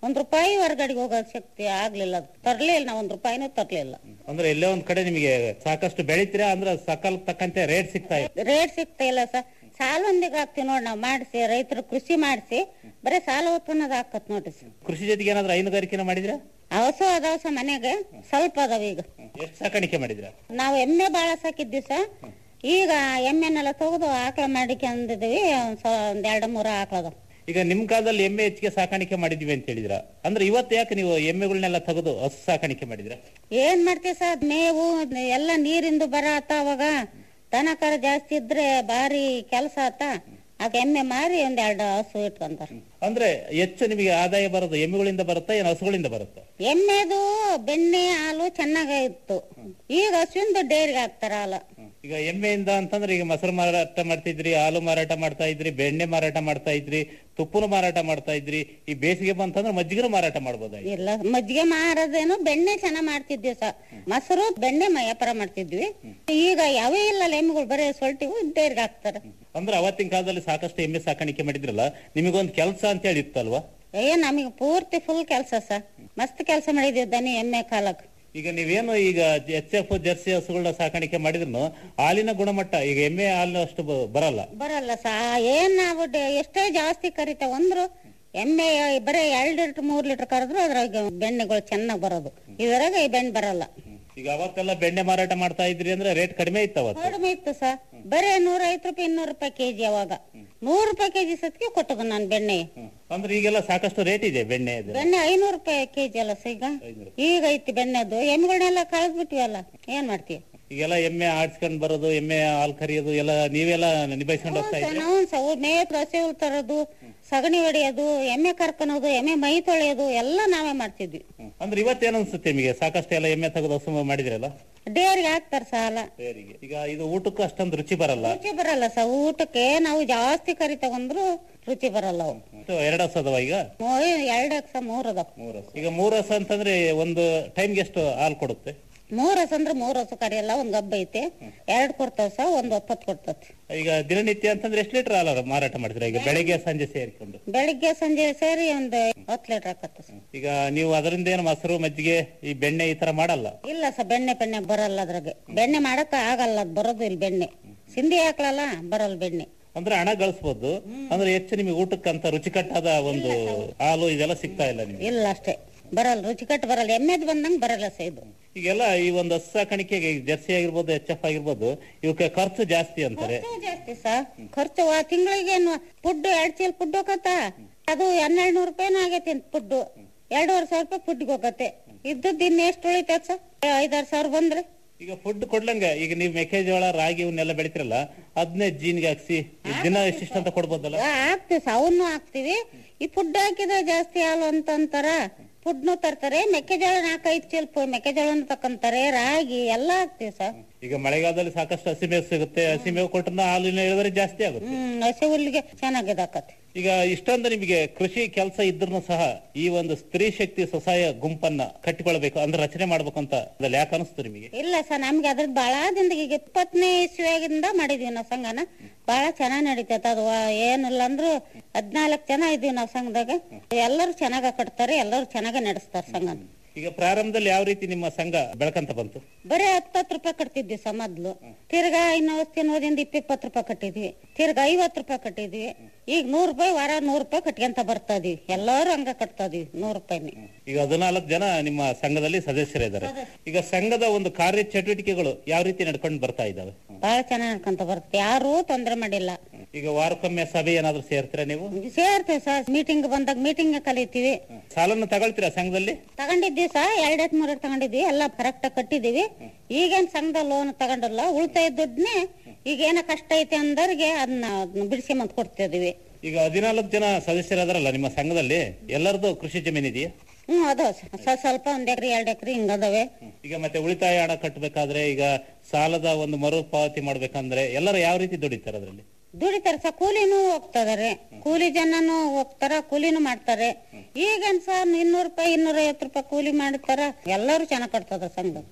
S16: ಒಂದ್ ರೂಪಾಯಿ ಹೊರಗಡೆಗೆ ಹೋಗೋ ಶಕ್ತಿ ಆಗ್ಲಿಲ್ಲ ಅದು ತರ್ಲೇ ಇಲ್ಲ ನಾವು ಒಂದ್ ರೂಪಾಯಿನೂ ತರ್ಲಿಲ್ಲ
S1: ಅಂದ್ರೆ ಎಲ್ಲೇ ಒಂದ್ ಕಡೆ ನಿಮಗೆ ಸಾಕಷ್ಟು ಬೆಳಿತೀರಾ ಅಂದ್ರೆ ಸಕಾಲ ತಕ್ಕಂತೆ ರೇಟ್ ಸಿಗ್ತಾ ಇದೆ
S16: ರೇಟ್ ಸಿಗ್ತಾ ಇಲ್ಲ ಸರ್ ಸಾಲೊಂದಿಗೆ ಹಾಕ್ತಿವಿ ನೋಡಿ ನಾವು ಮಾಡಿಸಿ ರೈತರು ಕೃಷಿ ಮಾಡಿಸಿ ಬರೀ ಸಾಲ ಹೊತ್ಕೊಳೋದು ಹಾಕತ್ ನೋಡ್ರಿ ಸರ್
S1: ಕೃಷಿ ಜೊತೆಗೆ ಏನಾದ್ರು ಹೈನುಗಾರಿಕೆನ ಮಾಡಿದ್ರಾ
S16: ಅವಸು ಅದಾವ ಸರ್ ಮನೆಗೆ ಸ್ವಲ್ಪ ಅದಾವ ಈಗ
S1: ಎಷ್ಟು ಸಾಕಾಣಿಕೆ ಮಾಡಿದ್ರಾ
S16: ನಾವು ಎಮ್ಮೆ ಬಾಳ ಸಾಕಿದ್ವಿ ಸರ್ ಈಗ ಎಮ್ಮೆನೆಲ್ಲ ತೆಗೆದು ಆಕಳ ಮಾಡಿಕೊಂಡಿದ್ವಿ ಒಂದ್ ಸ- ಒಂದ್ ಎರಡು ಮೂರು ಆಕಳದ
S1: ಈಗ ನಿಮ್ ಕಾಲದಲ್ಲಿ ಎಮ್ಮೆ ಹೆಚ್ಚಿಗೆ ಸಾಕಾಣಿಕೆ ಮಾಡಿದ್ವಿ ಅಂತ ಹೇಳಿದ್ರ ಅಂದ್ರೆ ಇವತ್ತು ಯಾಕೆ ನೀವು ಎಮ್ಮೆಗಳನ್ನೆಲ್ಲ ತೆಗೆದು ಹಸು ಸಾಕಾಣಿಕೆ ಮಾಡಿದ್ರ
S16: ಏನ್ ಮಾಡ್ತೀವಿ ಸರ್ ಮೇವು ಎಲ್ಲ ನೀರಿಂದು ಬರ ಆತ ಅವಾಗ ದನ ಕರ ಜಾಸ್ತಿ ಇದ್ರೆ ಭಾರಿ ಕೆಲಸ ಆತ ಆಗ ಎಮ್ಮೆ ಮಾರಿ ಒಂದ್ ಎರಡು ಹಸು ಇಟ್ಕೊಂತಾರ
S1: ಅಂದ್ರೆ ಹೆಚ್ಚು ನಿಮಗೆ ಆದಾಯ ಬರೋದು ಎಮ್ಮೆಗಳಿಂದ ಬರುತ್ತಾ ಏನು ಹಸುಗಳಿಂದ ಬರುತ್ತಾ
S16: ಎಮ್ಮೆದು ಬೆಣ್ಣೆ ಹಾಲು ಚೆನ್ನಾಗ ಇತ್ತು ಈಗ ಹಸುವಿಂದು ಡೇರಿಗೆ ಹಾಕ್ತಾರ ಹಾಲು
S1: ಈಗ ಎಮ್ಮೆಯಿಂದ ಅಂತಂದ್ರೆ ಈಗ ಮೊಸರು ಮಾರಾಟ ಮಾಡ್ತಿದ್ರಿ ಹಾಲು ಮಾರಾಟ ಮಾಡ್ತಾ ಇದ್ರಿ ಬೆಣ್ಣೆ ಮಾರಾಟ ಮಾಡ್ತಾ ಇದ್ರಿ ತುಪ್ಪನು ಮಾರಾಟ ಮಾಡ್ತಾ ಇದ್ರಿ ಈ ಬೇಸಿಗೆ ಬಂತಂದ್ರೆ ಮಜ್ಜಿಗೆನೂ ಮಾರಾಟ ಮಾಡ್ಬೋದಾಗಿ
S16: ಇಲ್ಲ ಮಜ್ಜಿಗೆ ಮಾರೋದೇನು ಬೆಣ್ಣೆ ಚೆನ್ನಾಗ್ ಮಾಡ್ತಿದ್ವಿ ಸರ್ ಮೊಸರು ಬೆಣ್ಣೆ ಮ- ವ್ಯಾಪಾರ ಮಾಡ್ತಿದ್ವಿ ಈಗ ಯಾವೇ ಇಲ್ಲ ಎಮ್ಮೆಗಳು ಬರೀ ಸೊಲ್ಟಿವು ಡೇರಿಗೆ ಹಾಕ್ತಾರ
S1: ಅಂದ್ರೆ ಅವತ್ತಿನ ಕಾಲದಲ್ಲಿ ಸಾಕಷ್ಟು ಎಮ್ಮೆ ಸಾಕಾಣಿಕೆ ಮಾಡಿದ್ರಲ್ಲ ನಿಮಗೊಂದು ಕೆಲಸ ಅಂತ ಹೇಳಿ ಇತ್ತಲ್ವಾ
S16: ಏ ನಮಗೆ ಪೂರ್ತಿ ಫುಲ್ ಕೆಲಸ ಸರ್ ಮಸ್ತ್ ಕೆಲಸ ಮಾಡಿದ್ವಿ ದನಿ ಎಮ್ಮೆ ಕಾಲಕ್ಕೆ
S1: ಈಗ ನೀವೇನು ಈಗ ಎಚ್ ಎಫ್ ಜರ್ಸಿ ಹಸುಗಳನ್ನ ಸಾಕಾಣಿಕೆ ಮಾಡಿದ್ರು ಹಾಲಿನ ಗುಣಮಟ್ಟ ಈಗ ಎಮ್ಮೆ ಹಾಲಿನ ಅಷ್ಟು ಬ- ಬರಲ್ಲ
S16: ಬರಲ್ಲ ಸಾ ಏನ್ ನಾವು ಡ- ಎಷ್ಟೇ ಜಾಸ್ತಿ ಕರಿತಾವ ಅಂದ್ರು ಎಮ್ಮೆ ಬರೀ ಎರಡ್ ಲೀಟರ್ ಮೂರ್ ಲೀಟರ್ ಕರೆದ್ರು ಅದ್ರಾಗ ಬೆಣ್ಣೆಗಳು ಚೆನ್ನಾಗ್ ಬರೋದು ಇದ್ರಾಗ ಈ ಬೆಣ್ಣೆ ಬರಲ್ಲ
S1: ಈಗ ಅವತ್ತೆಲ್ಲ ಬೆಣ್ಣೆ ಮಾರಾಟ ಮಾಡ್ತಾ ಇದ್ರಿ ಅಂದ್ರೆ ರೇಟ್ ಕಡಿಮೆ ಇತ್ತು ಅವತ್ತು
S16: ಕಡಿಮೆ ಇತ್ತು ಸರ್ ಬರೀ ನೂರ ಐವತ್ತು ರೂಪಾಯಿ ಇನ್ನೂರು ರೂಪಾಯಿ ಕೆಜಿ ಅವಾಗ ನೂರು ರೂಪಾಯಿ ಕೆಜಿ ಸತ್ಗೆ ಕೊಟ್ಟದು ನಾನು ಬೆಣ್ಣೆ
S1: ಅಂದ್ರೆ ಈಗೆಲ್ಲ ಸಾಕಷ್ಟು ರೇಟ್ ಇದೆ ಬೆಣ್ಣೆ
S16: ಬೆಣ್ಣೆ ಐನೂರು ರೂಪಾಯಿ ಕೆಜಿ ಅಲ್ಲ ಸರ್ ಈಗ ಈಗ ಐತಿ ಬೆಣ್ಣೆದು ಎಮ್ಮೆಗಳನ್ನೆಲ್ಲ ಕಳೆದ್ ಬಿಟ್ವಿಯಲ್ಲ ಏನ್ ಮಾಡ್ತೀವಿ
S1: ಈಗೆಲ್ಲ ಎಮ್ಮೆ ಆಡ್ಸ್ಕೊಂಡ್ ಬರೋದು ಎಮ್ಮೆ ಹಾಲ್ ಕರಿಯೋದು ಎಲ್ಲ ನೀವೆಲ್ಲ ನಿಭಾಯಿಸ್ಕೊಂಡು ಹೋಗ್ತಾ ಇದ್ರಿ
S16: ನಾವು ಸಹ ಮೇತ್ ಹಸೆ ಹುಲ್ ತರೋದು ಸಗಣಿ ಹೊಡೆಯೋದು ಎಮ್ಮೆ ಕರ್ಕೊಳೋದು ಎಮ್ಮೆ ಮೈ ತೊಳೆಯೋದು ಎಲ್ಲ ನಾವೇ ಮಾಡ್ತಿದ್ವಿ
S1: ಅಂದ್ರೆ ಇವತ್ತೇನ್ ಅನ್ಸುತ್ತೆ ನಿಮಗೆ ಸಾಕಷ್ಟು ಎಲ್ಲ ಎಮ್ಮೆ ತೆಗೆದು ಹಸು ಮಾಡಿದ್ರಲ್ಲ
S16: ಡೇರಿಗೆ ಹಾಕ್ತಾರ ಸಾಲ
S1: ಬೇರಿಗೆ ಈಗ ಇದು ಊಟಕ್ಕೂ ಅಷ್ಟೊಂದು ರುಚಿ ಬರಲ್ಲ
S16: ರುಚಿ ಬರಲ್ಲ ಸರ್ ಊಟಕ್ಕೆ ನಾವು ಜಾಸ್ತಿ ಕರಿ ತಗೊಂಡ್ರು ರುಚಿ ಬರಲ್ಲ ಅವು
S1: ಇದು ಎರಡು ಹಸು ಅದಾವ ಈಗ
S16: ಎರಡು ಹಸ ಮೂರ್ ಅದಾವ
S1: ಮೂರು ಹಸು ಈಗ ಮೂರು ಹಸು ಅಂತಂದ್ರೆ ಒಂದು ಟೈಮ್ಗೆ ಎಷ್ಟು ಹಾಲು ಕೊಡುತ್ತೆ
S16: ಮೂರ್ ಹಸ ಅಂದ್ರೆ ಮೂರ್ ಹಸು ಕರಿಯಲ್ಲ ಒಂದ್ ಗಬ್ಬ ಐತೆ ಎರಡ್ ಕೊಡ್ತಾವ ಸಹ ಒಂದ್ ಒಪ್ಪತ್ ಕೊಡ್ತತಿ
S1: ಈಗ ದಿನನಿತ್ಯ ಅಂತಂದ್ರೆ ಎಷ್ಟು ಲೀಟರ್ ಹಾಲು ಮಾರಾಟ ಮಾಡ್ತೀರಾ ಈಗ ಬೆಳಗ್ಗೆ ಸಂಜೆ ಸೇರಿಕೊಂಡು
S16: ಬೆಳಿಗ್ಗೆ ಸಂಜೆ ಸೇರಿ ಒಂದ್ ಹತ್ತು ಲೀಟರ್ ಹಾಕತ್ತ ಸರ್
S1: ಈಗ ನೀವು ಅದರಿಂದ ಏನು ಮೊಸರು ಮಜ್ಜಿಗೆ ಈ ಬೆಣ್ಣೆ ಈ ತರ ಮಾಡಲ್ಲ
S16: ಇಲ್ಲ ಸರ್ ಬೆಣ್ಣೆ ಬೆಣ್ಣೆ ಬರಲ್ಲ ಅದ್ರಾಗೆ ಬೆಣ್ಣೆ ಮಾಡಕ್ ಆಗಲ್ಲ ಅದ್ ಬರೋದು ಇಲ್ಲಿ ಬೆಣ್ಣೆ ಸಿಂಧಿ ಹಾಕ್ಲಲ್ಲ ಬರಲ್ಲ ಬೆಣ್ಣೆ
S1: ಅಂದ್ರೆ ಹಣ ಗಳಿಸ್ಬೋದು ಅಂದ್ರೆ ಹೆಚ್ಚು ನಿಮಗೆ ಊಟಕ್ಕಂತ ರುಚಿಕಟ್ಟಾದ ಒಂದು ಹಾಲು ಇದೆಲ್ಲ ಸಿಗ್ತಾ ಇಲ್ಲ ನಿಮಗೆ
S16: ಇಲ್ಲ ಅಷ್ಟೇ ಬರಲ್ಲ ರುಚಿಕಟ್ಟು ಬರಲ್ಲ ಎಮ್ಮೆದ್ ಬಂದಂಗ್ ಬರಲ್ಲ ಸರ್ ಇದು
S1: ಈಗೆಲ್ಲ ಈ ಒಂದು ಹಸು ಸಾಕಾಣಿಕೆಗೆ ಈಗ ಜರ್ಸಿ ಆಗಿರ್ಬೋದು ಎಚ್ ಎಫ್ ಆಗಿರ್ಬೋದು ಇವಕ್ಕೆ ಖರ್ಚು ಜಾಸ್ತಿ ಅಂತಾರೆ
S16: ಜಾಸ್ತಿ ಸರ್ ಖರ್ಚು ತಿಂಗಳಿಗೆ ಫುಡ್ ಎರಡ್ ಚೀಲ ಫುಡ್ ಹೋಗತ್ತ ಅದು ಹನ್ನೆರಡು ನೂರು ರೂಪಾಯಿನ ಆಗೈತಿ ಫುಡ್ ಎರಡೂವರೆ ಸಾವಿರ ರೂಪಾಯಿ ಫುಡ್ಗೆ ಹೋಗತ್ತೆ ಇದ್ದದ್ದು ಇನ್ನ ಎಷ್ಟು ಉಳಿತೈತೆ ಸರ್ ಐದಾರು ಸಾವಿರ ಬಂದ್ರೆ
S1: ಈಗ ಫುಡ್ ಕೊಡ್ಲಂಗ ಈಗ ನೀವು ಮೆಕ್ಕೆಜೋಳ ರಾಗಿ ಇವನ್ನೆಲ್ಲ ಬೆಳಿತಿರಲ್ಲ ಅದನ್ನೇ ಜೀನ್ಗೆ ಹಾಕ್ಸಿ ಈ ದಿನ ಇಷ್ಟಿಷ್ಟ ಅಂತ ಕೊಡ್ಬೋದಲ್ಲ
S16: ಹಾಕ್ತಿವಿ ಸರ್ ಅವನು ಹಾಕ್ತಿವಿ ಈ ಫುಡ್ ಹಾಕಿದ್ರೆ ಜಾಸ್ತಿ ಹಾಲು ಅಂತ ಅಂತಾರ ಫುಡ್ನು ತರ್ತಾರೆ ಮೆಕ್ಕೆಜೋಳ ನಾಲ್ಕೈದು ಚೀಲ ಮೆಕ್ಕೆಜೋಳನು ತಕೊಂತಾರೆ ರಾಗಿ ಎಲ್ಲ ಹಾಕ್ತಿವಿ ಸರ್
S1: ಈಗ ಮಳೆಗಾಲದಲ್ಲಿ ಸಾಕಷ್ಟು ಹಸಿಮೇವು ಸಿಗುತ್ತೆ ಹಸಿಮೇವು ಕೊಟ್ಟರೆ ಹಾಲಿನ ಇಳುವರಿ ಜಾಸ್ತಿ ಆಗುತ್ತೆ
S16: ಹ್ಮ್ ಹಸಿ ಹುಲ್ಲಿಗೆ ಚೆನ್ನಾಗಿದಾಕತ್ತೆ
S1: ಈಗ ಇಷ್ಟೊಂದು ನಿಮಗೆ ಕೃಷಿ ಕೆಲಸ ಇದ್ರೂ ಸಹ ಈ ಒಂದು ಸ್ತ್ರೀ ಶಕ್ತಿ ಸ್ವಸಹಾಯ ಗುಂಪನ್ನ ಕಟ್ಟಿಕೊಳ್ಬೇಕು ಅಂದ್ರೆ ರಚನೆ ಮಾಡ್ಬೇಕು ಅಂತ ಅದ್ರಲ್ಲಿ ಯಾಕೆ ಅನಿಸ್ತು ನಿಮಗೆ
S16: ಇಲ್ಲ ಸರ್ ನಮ್ಗೆ ಅದ್ರದ್ದು ಬಹಳ ದಿನದ ಈಗ ಇಪ್ಪತ್ತನೇ ಇಸ್ವಿಯಾಗಿಂದ ಮಾಡಿದೀವಿ ನಾವು ಸಂಘನ ಬಹಳ ಚೆನ್ನಾಗ್ ನಡೀತೈತೆ ಅದು ವ- ಏನಿಲ್ಲ ಅಂದ್ರು ಹದ್ನಾಲ್ಕು ಜನ ಇದೀವಿ ನಾವು ಸಂಘದಾಗ ಎಲ್ಲರೂ ಚೆನ್ನಾಗ ಕಟ್ತಾರೆ ಎಲ್ಲರೂ ಚೆನ್ನಾಗ ನಡೆಸ್ತಾರೆ ಸಂಘನ
S1: ಈಗ ಪ್ರಾರಂಭದಲ್ಲಿ ಯಾವ ರೀತಿ ನಿಮ್ಮ ಸಂಘ ಬೆಳಕಂತ ಬಂತು
S16: ಬರೀ ಹತ್ತತ್ತು ರೂಪಾಯಿ ಕಟ್ತಿದ್ವಿ ಸರ್ ಮೊದ್ಲು ತಿರ್ಗಾ ಇನ್ನು ತಿನ್ನೋದಿಂದ ಇಪ್ಪಿಪ್ಪತ್ತು ರೂಪಾಯಿ ಕಟ್ಟಿದ್ವಿ ತಿರ್ಗಾ ಐವತ್ತು ರೂಪಾಯಿ ಕಟ್ಟಿದ್ವಿ ಈಗ ನೂರ್ ರೂಪಾಯಿ ವಾರ ನೂರ್ ರೂಪಾಯಿ ಕಟ್ಕೊಂತ ಬರ್ತಾ ಇದೀವಿ ಎಲ್ಲರೂ ಹಂಗ ಕಟ್ತಾ ಇದೀವಿ ನೂರ್ ರೂಪಾಯಿನಿ
S1: ಈಗ ಹದಿನಾಲ್ಕು ಜನ ನಿಮ್ಮ ಸಂಘದಲ್ಲಿ ಸದಸ್ಯರಿದ್ದಾರೆ ಈಗ ಸಂಘದ ಒಂದು ಕಾರ್ಯ ಚಟುವಟಿಕೆಗಳು ಯಾವ ರೀತಿ ನಡ್ಕೊಂಡು ಬರ್ತಾ ಇದ್ದಾವೆ
S16: ಬಹಳ ಚೆನ್ನಾಗ್ ನಡ್ಕೊಂತ ಬರುತ್ತೆ ಯಾರೂ ತೊಂದ್ರೆ ಮಾಡಿಲ್ಲ
S1: ಈಗ ವಾರಕ್ಕೊಮ್ಮೆ ಸಭೆ ಏನಾದ್ರು ಸೇರ್ತೀರಾ ನೀವು
S16: ಸೇರ್ತೇವೆ ಸರ್ ಮೀಟಿಂಗ್ ಬಂದಾಗ ಮೀಟಿಂಗ್ ಕಲಿತೀವಿ
S1: ಸಾಲನ್ನು ತಗೊಳ್ತೀರಾ ಸಂಘದಲ್ಲಿ
S16: ತಗೊಂಡಿದ್ವಿ ಸಹ ಎರಡೆಟ್ ಮೂರೆಟ್ ತಗೊಂಡಿದ್ವಿ ಎಲ್ಲ ಕರೆಕ್ಟ್ ಕಟ್ಟಿದೀವಿ ಈಗೇನ್ ಸಂಘದ ಲೋನ್ ತಗೊಂಡಿಲ್ಲ ಉಳಿತಾಯ ದುಡ್ಡನ್ನೇ ಈಗ ಏನೋ ಕಷ್ಟ ಐತೆ ಅಂದವ್ರಿಗೆ ಅದನ್ನ ಬಿಡಿಸಿ ಮಂತ್ ಕೊಡ್ತಿದೀವಿ
S1: ಈಗ ಹದಿನಾಲ್ಕು ಜನ ಸದಸ್ಯರಾದಾರಲ್ಲ ನಿಮ್ಮ ಸಂಘದಲ್ಲಿ ಎಲ್ಲರದು ಕೃಷಿ ಜಮೀನು ಇದೆಯಾ
S16: ಹ್ಮ್ ಅದಾವ ಸ್ವಲ್ಪ ಸ್ವಲ್ಪ ಒಂದ್ ಎಕ್ರೆ ಎರಡ್ ಎಕ್ರೆ ಹಿಂಗ ಅದಾವೆ
S1: ಈಗ ಮತ್ತೆ ಉಳಿತಾಯ ಹಣ ಕಟ್ಟಬೇಕಾದ್ರೆ ಈಗ ಸಾಲದ ಒಂದು ಮರುಪಾವತಿ ಮಾಡ್ಬೇಕಂದ್ರೆ ಎಲ್ಲರೂ ಯಾವ ರೀತಿ ದುಡಿತಾರೆ ಅದರಲ್ಲಿ
S16: ದುಡಿತಾರ ಸಹ ಕೂಲಿನೂ ಹೋಗ್ತದಾರೆ ಕೂಲಿ ಜನನು ಹೋಗ್ತಾರ ಕೂಲಿನೂ ಮಾಡ್ತಾರೆ ಈಗೇನ್ ಸರ್ ಇನ್ನೂರು ರೂಪಾಯಿ ಇನ್ನೂರ ಐವತ್ತು ರೂಪಾಯಿ ಕೂಲಿ ಮಾಡ್ತಾರ ಎಲ್ಲರೂ ಚೆನ್ನಾಗ್ ಕಟ್ತದ ಸಂಘ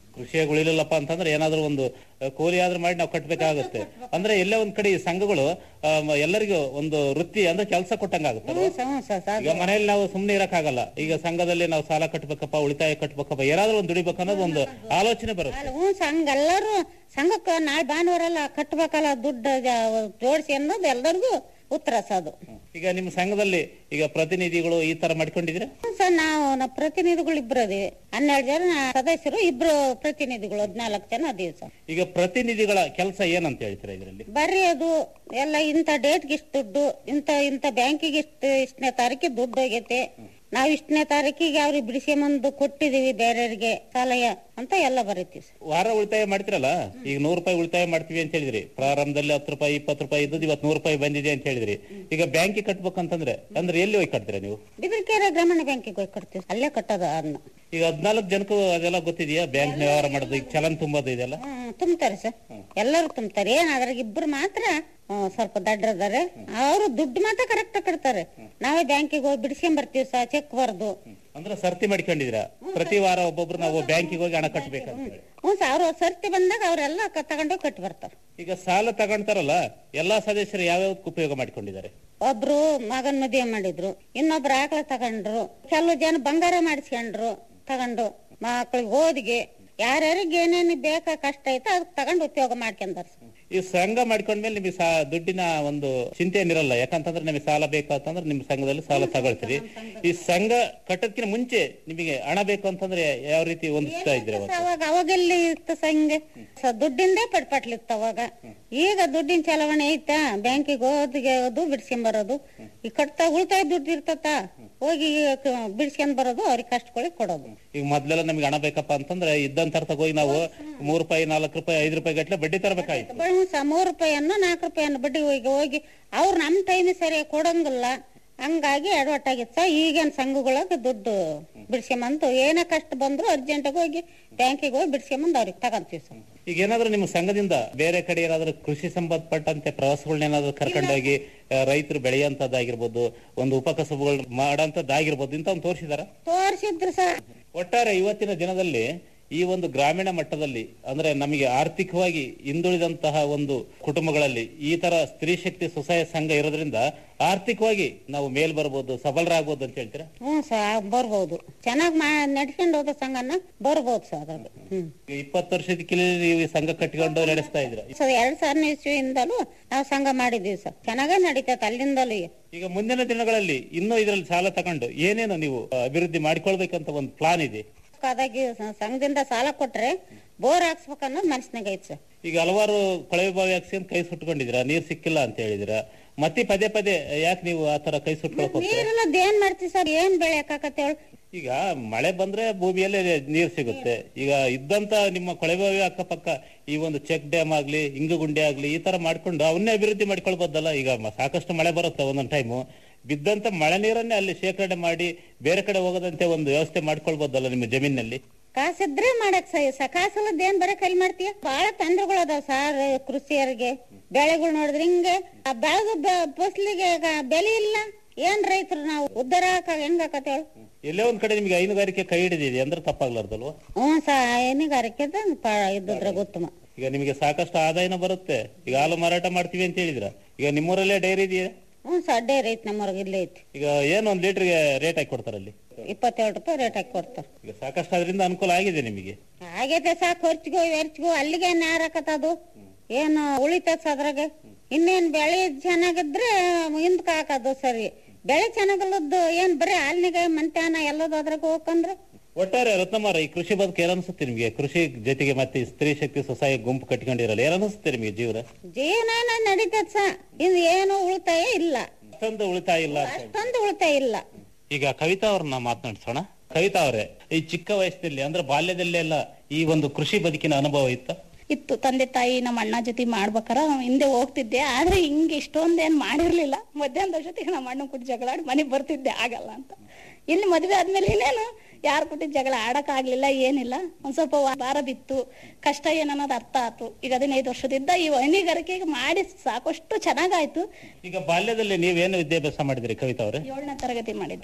S1: ಕೃಷಿಯಾಗ ಉಳಿಲಿಲ್ಲಪ್ಪ ಅಂತಂದ್ರೆ ಏನಾದ್ರೂ ಒಂದು ಆ, ಕೂಲಿ ಆದ್ರೂ ಮಾಡಿ ನಾವು ಕಟ್ಬೇಕಾಗುತ್ತೆ ಅಂದ್ರೆ ಎಲ್ಲೇ ಒಂದ್ ಕಡೆ ಈ ಸಂಘಗಳು ಆ, ಮ- ಎಲ್ಲರಿಗೂ ಒಂದು ವೃತ್ತಿ ಅಂದ್ರೆ ಕೆಲಸ ಕೊಟ್ಟಂಗಾಗುತ್ತೆ
S16: ಹ್ಞೂ ಸರ್ ಹ್ಞೂ ಸರ್ ಸಾಕು.
S1: ಈಗ ಮನೆಯಲ್ಲಿ ನಾವು ಸುಮ್ನೆ ಇರಕ್ಕಾಗಲ್ಲ ಈಗ ಸಂಘದಲ್ಲಿ ನಾವು ಸಾಲ ಕಟ್ಬೇಕಪ್ಪ ಉಳಿತಾಯ ಕಟ್ಬೇಕಪ್ಪ ಏನಾದ್ರೂ ಒಂದು ದುಡಿಬೇಕು ಅನ್ನೋದು ಒಂದು ಆಲೋಚನೆ ಬರುತ್ತೆ
S16: ಅಲ್ಲ, ಹ್ಞೂ ಸಂಘ ಎಲ್ಲರೂ ಸಂಘಕ್ಕೆ ನಾಳೆ ಭಾನುವಾರ ಕಟ್ಬೇಕಲ್ಲ ದುಡ್ಡು ಜ- ಜೋಡಿಸಿ ಅನ್ನೋದು ಎಲ್ಲರಿಗೂ ಉತ್ತರ ಸರ್ ಅದು
S1: ಈಗ ನಿಮ್ಮ ಸಂಘದಲ್ಲಿ ಈಗ ಪ್ರತಿನಿಧಿಗಳು ಈ ತರ ಮಾಡ್ಕೊಂಡಿದ್ರೆ
S16: ಹ್ಞೂ ಸರ್ ನಾವು ನಾವು ಪ್ರತಿನಿಧಿಗಳು ಇಬ್ರು ಅದೀವಿ ಹನ್ನೆರಡು ಜನ ಸದಸ್ಯರು ಇಬ್ರು ಪ್ರತಿನಿಧಿಗಳು ಹದಿನಾಲ್ಕು ಜನ ಅದೀವಿ ಸರ್
S1: ಈಗ ಪ್ರತಿನಿಧಿಗಳ ಕೆಲಸ ಏನಂತ ಹೇಳ್ತೀರಾ ಇದರಲ್ಲಿ
S16: ಬರೆಯೋದು ಎಲ್ಲ ಇಂಥ ಡೇಟ್ಗೆ ಇಷ್ಟು ದುಡ್ಡು ಇಂಥ ಇಂಥ ಬ್ಯಾಂಕಿಗೆ ಇಷ್ಟು ಇಷ್ಟನೇ ತಾರೀಕಿಗೆ ದುಡ್ಡು ಹೋಗೈತೆ ನಾವ್ ಇಷ್ಟನೇ ತಾರೀಕಿಗೆ ಅವ್ರಿಗೆ ಬಿಡಿಸ್ಕೊಂಬಂದು ಕೊಟ್ಟಿದೀವಿ ಬೇರೆಯವ್ರಿಗೆ ಸಲಹೆ ಅಂತ ಎಲ್ಲ ಬರೀತೀವಿ ಸರ್
S1: ವಾರ ಉಳಿತಾಯ ಮಾಡ್ತಿರಲ್ಲ ಈಗ ನೂರು ರೂಪಾಯಿ ಉಳಿತಾಯ ಮಾಡ್ತೀವಿ ಅಂತ ಹೇಳಿದ್ರಿ ಪ್ರಾರಂಭದಲ್ಲಿ ಹತ್ತು ರೂಪಾಯಿ ಇಪ್ಪತ್ತು ರೂಪಾಯಿ ಇದ್ದದ್ದು ಇವತ್ತು ನೂರು ರೂಪಾಯಿ ಬಂದಿದೆ ಅಂತ ಹೇಳಿದ್ರಿ ಈಗ ಬ್ಯಾಂಕಿಗೆ ಕಟ್ಬೇಕಂತಂದ್ರೆ ಅಂದ್ರೆ ಎಲ್ಲಿ ಹೋಗಿ ಕಟ್ತೀರಾ ನೀವು
S16: ಬಿದಿರ್ಕೆರೆ ಗ್ರಾಮೀಣ ಬ್ಯಾಂಕಿಗೆ ಹೋಗಿ ಕಟ್ತೀವಿ ಅಲ್ಲೇ ಕಟ್ಟೋದು ಅನ್ನ
S1: ಈಗ ಹದ್ನಾಲ್ಕು ಜನಕ್ಕೂ ಅದೆಲ್ಲ ಗೊತ್ತಿದೆಯಾ ಬ್ಯಾಂಕ್ ವ್ಯವಹಾರ ಮಾಡೋದು ಈಗ ಚಲನ್ ತುಂಬೋದು ಇದೆಲ್ಲ
S16: ಹ್ಮ್ ತುಂಬ್ತಾರೆ ಸರ್ ಎಲ್ಲರೂ ತುಂಬ್ತಾರೆ ಏನ್ ಅದ್ರಾಗ ಇಬ್ರು ಮಾತ್ರ ಹ್ಮ್, ಸ್ವಲ್ಪ ದಡ್ರದಾರೆ ಅವರು ದುಡ್ಡು ಮಾತ್ರ ಕರೆಕ್ಟ್ ಕಟ್ತಾರೆ ನಾವೇ ಬ್ಯಾಂಕಿಗೆ ಹೋಗಿ ಬಿಡಿಸ್ಕೊಂಡ್ ಬರ್ತೀವಿ ಸರ್ ಚೆಕ್ ಬರ್ದು
S1: ಅಂದ್ರೆ ಸರ್ತಿ ಮಾಡ್ಕೊಂಡಿದ್ದೀರಾ ಪ್ರತಿ ವಾರ ಒಬ್ಬೊಬ್ರು ನಾವು ಬ್ಯಾಂಕಿಗೆ ಹೋಗಿ ಹಣ ಕಟ್ಬೇಕಂತ ಹೇಳಿ
S16: ಹ್ಞೂ ಸರ್ ಅವ್ರು ಸರ್ತಿ ಬಂದಾಗ ಅವರೆಲ್ಲ ತಗೊಂಡೋಗಿ ಕಟ್ಟಿ ಬರ್ತಾರೆ
S1: ಈಗ ಸಾಲ ತಗೊಂತಾರಲ್ಲ ಎಲ್ಲಾ ಸದಸ್ಯರು ಯಾವ್ಯಾವ್ದಕ್ಕೆ ಉಪಯೋಗ ಮಾಡ್ಕೊಂಡಿದ್ದಾರೆ
S16: ಒಬ್ರು ಮಗನ್ ಮದುವೆ ಮಾಡಿದ್ರು ಇನ್ನೊಬ್ರು ಆಕಳ ತಗೊಂಡ್ರು ಕೆಲವು ಜನ ಬಂಗಾರ ಮಾಡಿಸ್ಕೊಂಡ್ರು ತಗೊಂಡು ಮಕ್ಳಿಗೆ ಓದಿಗೆ ಯಾರ್ಯಾರಿಗೆ ಏನೇನು ಬೇಕಾ ಕಷ್ಟ ಐತೆ ಅದಕ್ಕೆ ತಗೊಂಡು ಉಪಯೋಗ ಮಾಡ್ಕೊಂಡಾರ
S1: ಈ ಸಂಘ ಮಾಡ್ಕೊಂಡ್ಮೇಲೆ ನಿಮಗೆ ಸಾ ದುಡ್ಡಿನ ಒಂದು ಚಿಂತೆ ಏನಿರಲ್ಲ ಯಾಕಂತಂದ್ರೆ ನಿಮಗೆ ಸಾಲ ಬೇಕು ಅಂತಂದ್ರೆ ನಿಮ್ಮ ಸಂಘದಲ್ಲಿ ಸಾಲ ತಗೊಳ್ತೀರಿ ಈ ಸಂಘ ಕಟ್ಟೋದಕ್ಕಿಂತ ಮುಂಚೆ ನಿಮಗೆ ಹಣ ಬೇಕು ಅಂತಂದ್ರೆ ಯಾವ ರೀತಿ ಹೊಂದಿಸ್ತಾ ಇದ್ರೆ
S16: ಅವಾಗ ಅವಾಗೆಲ್ಲಿ ಇತ್ತು ಸಂಘ ಸ- ದುಡ್ಡಿಂದೇ ಪಟ್ಪಟ್ಲಿತ್ತು ಅವಾಗ ಈಗ ದುಡ್ಡಿನ ಚಲಾವಣೆ ಐತಾ ಬ್ಯಾಂಕಿಗೆ ಹೋದಿಗೆ ಅದು ಬಿಡ್ಸ್ಕೊಂಡ್ ಬರೋದು ಈ ಕಟ್ತಾ ಉಳಿತಾಯ ದುಡ್ಡು ಇರ್ತತ ಹೋಗಿ ಬಿಡ್ಸ್ಕೊಂಡ್ ಬರೋದು ಅವ್ರಿಗೆ ಕಷ್ಟಗಳಿಗೆ ಕೊಡೋದು
S1: ಈಗ ಮೊದ್ಲೆಲ್ಲ ನಮ್ಗೆ ಹಣ ಬೇಕಪ್ಪ ಅಂತಂದ್ರೆ ಇದ್ದಂತ ಹೋಗಿ ನಾವು ಮೂರು ರೂಪಾಯಿ ನಾಲ್ಕು ರೂಪಾಯಿ ಐದು ರೂಪಾಯಿ ಗಟ್ಲೆ ಬಡ್ಡಿ ತರಬೇಕಾಯ್ತು
S16: ಬ- ಸ- ಮೂರು ರೂಪಾಯಿಯನ್ನು ನಾಲ್ಕು ರೂಪಾಯಿಯನ್ನು ಬಡ್ಡಿ ಹೋಗಿ ಹೋಗಿ ಅವ್ರು ನಮ್ ಟೈಮ್ ಸರಿಯಾಗಿ ಕೊಡಂಗಿಲ್ಲ ಹಂಗಾಗಿ ಎಡವಟ್ಟಾಗಿತ್ತು ಸರ್ ಈಗೇನ್ ಸಂಘಗಳಿಗೆ ದುಡ್ಡು ಬಿಡ್ಸ್ಕೊಂಬಂದು ಏನೇ ಕಷ್ಟ ಬಂದ್ರು ಅರ್ಜೆಂಟಾಗಿ ಹೋಗಿ ಬ್ಯಾಂಕಿಗೆ ಹೋಗಿ ಬಿಡ್ಸ್ಕೊಂಬಂದು ಅವ್ರಿಗೆ ತಗೊಂತೀವಿ ಸರ್
S1: ಈಗ ಏನಾದ್ರೂ ನಿಮ್ಮ ಸಂಘದಿಂದ ಬೇರೆ ಕಡೆ ಏನಾದ್ರೂ ಕೃಷಿ ಸಂಬಂಧಪಟ್ಟಂತೆ ಪ್ರವಾಸಗಳನ್ನ ಏನಾದ್ರೂ ಕರ್ಕೊಂಡೋಗಿ ಆ, ರೈತರು ಬೆಳೆಯಂತದ್ದಾಗಿರ್ಬೋದು ಒಂದು ಉಪಕಸಬುಗಳು ಮಾಡಂತದ್ದಾಗಿರ್ಬೋದು ಇಂತ ಒಂದು ತೋರಿಸಿದಾರ
S16: ತೋರ್ಸಿದ್ರು ಸರ್
S1: ಒಟ್ಟಾರೆ ಇವತ್ತಿನ ದಿನದಲ್ಲಿ ಈ ಒಂದು ಗ್ರಾಮೀಣ ಮಟ್ಟದಲ್ಲಿ ಅಂದ್ರೆ ನಮಗೆ ಆರ್ಥಿಕವಾಗಿ ಹಿಂದುಳಿದಂತಹ ಒಂದು ಕುಟುಂಬಗಳಲ್ಲಿ ಈ ತರ ಸ್ತ್ರೀ ಶಕ್ತಿ ಸ್ವಸಹಾಯ ಸಂಘ ಇರೋದ್ರಿಂದ ಆರ್ಥಿಕವಾಗಿ ನಾವು ಮೇಲ್ ಬರ್ಬೋದು ಸಬಲರಾಗ್ಬೋದು ಅಂತ ಹೇಳ್ತೀರಾ
S16: ಹ್ಞೂ ಸರ್ ಬರ್ಬೋದು ಚೆನ್ನಾಗಿ ಮಾ ನಡ್ಸ್ಕೊಂಡು ಹೋದ ಸಂಘನ ಬರ್ಬೋದು ಸರ್ ಅದ್ರಲ್ಲಿ ಹ್ಮ್
S1: ಈಗ ಇಪ್ಪತ್ತು ವರ್ಷದಕ್ಕೆ ನೀವು ಈ ಸಂಘ ಕಟ್ಟಿಕೊಂಡು ನಡೆಸ್ತಾ ಇದ್ರ
S16: ಸೊ ಎರಡ್ ಸಾವಿರನೇ ಇಸ್ವಿಯಿಂದಲೂ ನಾವು ಸಂಘ ಮಾಡಿದೀವಿ ಸರ್ ಚೆನ್ನಾಗೇ ನಡೀತೈತೆ ಅಲ್ಲಿಂದಲೂ
S1: ಈಗ ಮುಂದಿನ ದಿನಗಳಲ್ಲಿ ಇನ್ನೂ ಇದರಲ್ಲಿ ಸಾಲ ತಗೊಂಡು ಏನೇನು ನೀವು ಆ, ಅಭಿವೃದ್ಧಿ ಮಾಡ್ಕೊಳ್ಬೇಕಂತ ಒಂದು ಪ್ಲಾನ್ ಇದೆ
S16: ಅದಾಗಿ ಸ- ಸಂಘದಿಂದ ಸಾಲ ಕೊಟ್ರೆ ಬೋರ್ ಹಾಕ್ಸ್ಬೇಕನ್ನೋದು ಮನಸ್ಸಿನಾಗ ಐತೆ ಸರ್
S1: ಈಗ ಹಲವಾರು ಕೊಳವೆ ಬಾವಿ ಹಾಕ್ಸ್ಕೊಂಡ್ ಕೈ ಸುಟ್ಕೊಂಡಿದ್ದೀರಾ ನೀರ್ ಸಿಕ್ಕಿಲ್ಲ ಅಂತ ಹೇಳಿದಿರ ಮತ್ತೆ ಪದೇ ಪದೇ ಯಾಕೆ ನೀವು ಆ ತರ ಕೈ ಸುಟ್ಕೊಳಕ್ ಹೋಗ್ತೀರಾ
S16: ನೀರೆಲ್ಲ ಏನ್ ಮಾಡ್ತೀವಿ ಸರ್ ಏನ್ ಬೆಳೆ ಹಾಕಾಕತ್ತೆ ಹೇಳು
S1: ಈಗ ಮಳೆ ಬಂದ್ರೆ ಭೂಮಿಯಲ್ಲಿ ನೀರ್ ಸಿಗುತ್ತೆ ಈಗ ಇದ್ದಂತ ನಿಮ್ಮ ಕೊಳವೆ ಬಾವಿ ಅಕ್ಕಪಕ್ಕ ಈ ಒಂದು ಚೆಕ್ ಡ್ಯಾಮ್ ಆಗ್ಲಿ ಇಂಗುಗುಂಡಿ ಆಗ್ಲಿ ಈ ತರ ಮಾಡ್ಕೊಂಡು ಅವನ್ನೇ ಅಭಿವೃದ್ಧಿ ಮಾಡ್ಕೊಳ್ಬೋದಲ್ಲ ಈಗ ಮ- ಸಾಕಷ್ಟು ಮಳೆ ಬರುತ್ತೆ ಒಂದೊಂದ್ ಟೈಮು ಬಿದ್ದಂತ ಮಳೆ ನೀರನ್ನೇ ಅಲ್ಲಿ ಶೇಖರಣೆ ಮಾಡಿ ಬೇರೆ ಕಡೆ ಹೋಗದಂತೆ ಒಂದು ವ್ಯವಸ್ಥೆ ಮಾಡ್ಕೊಳ್ಬೋದಲ್ಲ ನಿಮ್ಮ ಜಮೀನಲ್ಲಿ
S16: ಕಾಸಿದ್ರೆ ಮಾಡಕ್ ಸಹ ಸ ಕಾಸಲ್ಲದ ಏನ್ ಬರಕ್ ಕೈಲಿ ಮಾಡ್ತೀಯ ಬಹಳ ತೊಂದ್ರೆಗಳು ಅದಾವ ಸಾರ್ ಕೃಷಿಯರಿಗೆ ಬೆಳೆಗಳು ನೋಡಿದ್ರೆ ಹಿಂಗೆ ಆ ಬೆಳೆದ ಫಸಲಿಗೆ ಬೆಲೆ ಇಲ್ಲ ಏನ್ ರೈತರು ನಾವು ಉದ್ಧಾರ ಹಾಕ ಹೆಂಗ್ ಹಾಕತ್ತೆ ಹೇಳು
S1: ಎಲ್ಲೇ ಒಂದ್ ಕಡೆ ನಿಮ್ಗೆ ಹೈನುಗಾರಿಕೆ ಕೈ ಹಿಡಿದಿದೆ ಅಂದ್ರೆ ತಪ್ಪಾಗ್ಲಾರ್ದಲ್ವಾ
S16: ಹ್ಞೂ ಸ ಹೈನುಗಾರಿಕೆ ಇದ್ದಿದ್ರೆ ಉತ್ತಮ
S1: ಈಗ ನಿಮಗೆ ಸಾಕಷ್ಟು ಆದಾಯನ ಬರುತ್ತೆ ಈಗ ಹಾಲು ಮಾರಾಟ ಮಾಡ್ತೀವಿ ಅಂತ ಹೇಳಿದ್ರ ಈಗ ನಿಮ್ಮೂರಲ್ಲೇ ಡೈರಿ ಇದೆಯಾ
S16: ಹ್ಞೂ ಸರ್ ಡೇರ್ ಐತಿ ನಮ್ಮವ್ರಿಗೆ ಇಲ್ಲೇ ಐತಿ
S1: ಈಗ ಏನು ಒಂದ್ ಲೀಟರ್ಗೆ ರೇಟ್ ಹಾಕಿ ಕೊಡ್ತಾರೆ ಅಲ್ಲಿ
S16: ಇಪ್ಪತ್ತೇಳು ರೂಪಾಯಿ ರೇಟ್ ಹಾಕಿ ಕೊಡ್ತಾರೆ
S1: ಈಗ ಸಾಕಷ್ಟು ಅದರಿಂದ ಅನುಕೂಲ ಆಗಿದೆ ನಿಮಗೆ
S16: ಆಗೈತೆ ಸಾ ಖರ್ಚಿಗೂ ವೆರ್ಚಿಗೂ ಅಲ್ಲಿಗೆ ಅದು ಏನು ಉಳಿತೈತೆ ಅದ್ರಾಗೆ ಇನ್ನೇನ್ ಬೆಳೆ ಚೆನ್ನಾಗಿದ್ರೆ ಹಿಂದಕ್ಕೆ ಹಾಕೋದು ಸರಿ ಬೆಳೆ ಚೆನ್ನಾಗಲ್ಲದ್ದು ಏನ್ ಬರೀ ಹಾಲಿನಿಗೆ ಮಂತ್ಯಾನ ಎಲ್ಲದು ಅದ್ರಾಗ ಹೋಗಂದ್ರೆ
S1: ಒಟ್ಟಾರೆ ರತ್ನಮಾರ ಈ ಕೃಷಿ ಬದುಕು ಏನ್ ಅನ್ಸುತ್ತೆ ನಿಮಗೆ ಕೃಷಿ ಜೊತೆಗೆ ಮತ್ತೆ ಈ ಸ್ತ್ರೀ ಶಕ್ತಿ ಸ್ವಸಹಾಯ ಗುಂಪು ಕಟ್ಕೊಂಡಿರಲ್ಲ ಏನ್ ಅನಿಸುತ್ತೆ ನಿಮಗೆ ಜೀವನ
S16: ಜೀವನ ನಡೀತೈತೆ ಸಾ ಇದು ಏನು ಉಳಿತಾಯ ಇಲ್ಲ
S1: ಅಷ್ಟೊಂದು ಉಳಿತಾಯ ಇಲ್ಲ ಅಂತ ಹೇಳಿ.
S16: ಅಷ್ಟೊಂದು ಉಳಿತಾಯ ಇಲ್ಲ
S1: ಈಗ ಕವಿತಾ ಅವ್ರನ್ನ ಮಾತನಾಡ್ಸೋಣ ಕವಿತಾ ಅವರೇ ಈ ಚಿಕ್ಕ ವಯಸ್ಸಿನಲ್ಲಿ ಅಂದ್ರೆ ಬಾಲ್ಯದಲ್ಲೆಲ್ಲ ಈ ಒಂದು ಕೃಷಿ ಬದುಕಿನ ಅನುಭವ ಇತ್ತ
S17: ಇತ್ತು ತಂದೆ ತಾಯಿ ನಮ್ಮ ಅಣ್ಣ ಜೊತೆ ಮಾಡ್ಬೇಕಾರ ಹಿಂದೆ ಹೋಗ್ತಿದ್ದೆ ಆದ್ರೆ ಹಿಂಗೆ ಇಷ್ಟೊಂದೇನ್ ಮಾಡಿರ್ಲಿಲ್ಲ ಮಧ್ಯಾಹ್ನದ ಜೊತೆಗೆ ನಮ್ಮ ಅಣ್ಣ ಕೂಡ ಜಗಳಾಡಿ ಮನೆಗ್ ಬರ್ತಿದ್ದೆ ಆಗಲ್ಲ ಅಂತ ಇಲ್ಲಿ ಮದ್ವೆ ಆದ್ಮೇಲೆ ಇನ್ನೇನು ಯಾರು ಕೊಟ್ಟಿದ್ ಜಗಳ ಆಡಕ್ ಆಗ್ಲಿಲ್ಲ ಏನಿಲ್ಲ ಒಂದ್ ಸ್ವಲ್ಪ ವಾ- ಭಾರ ಬಿತ್ತು ಕಷ್ಟ ಏನನ್ನೋದು ಅರ್ಥ ಆತು ಈಗ ಹದಿನೈದು ವರ್ಷದಿಂದ ಈ ಹೈನುಗಾರಿಕೆ ಮಾಡಿ ಸಾಕಷ್ಟು ಚೆನ್ನಾಗಾಯ್ತು
S1: ಈಗ ಬಾಲ್ಯದಲ್ಲಿ ನೀವೇನು ವಿದ್ಯಾಭ್ಯಾಸ ಮಾಡಿದ್ರಿ ಕವಿತಾ ಅವರೇ
S17: ಏಳನೇ ತರಗತಿ ಮಾಡಿದ್ವಿ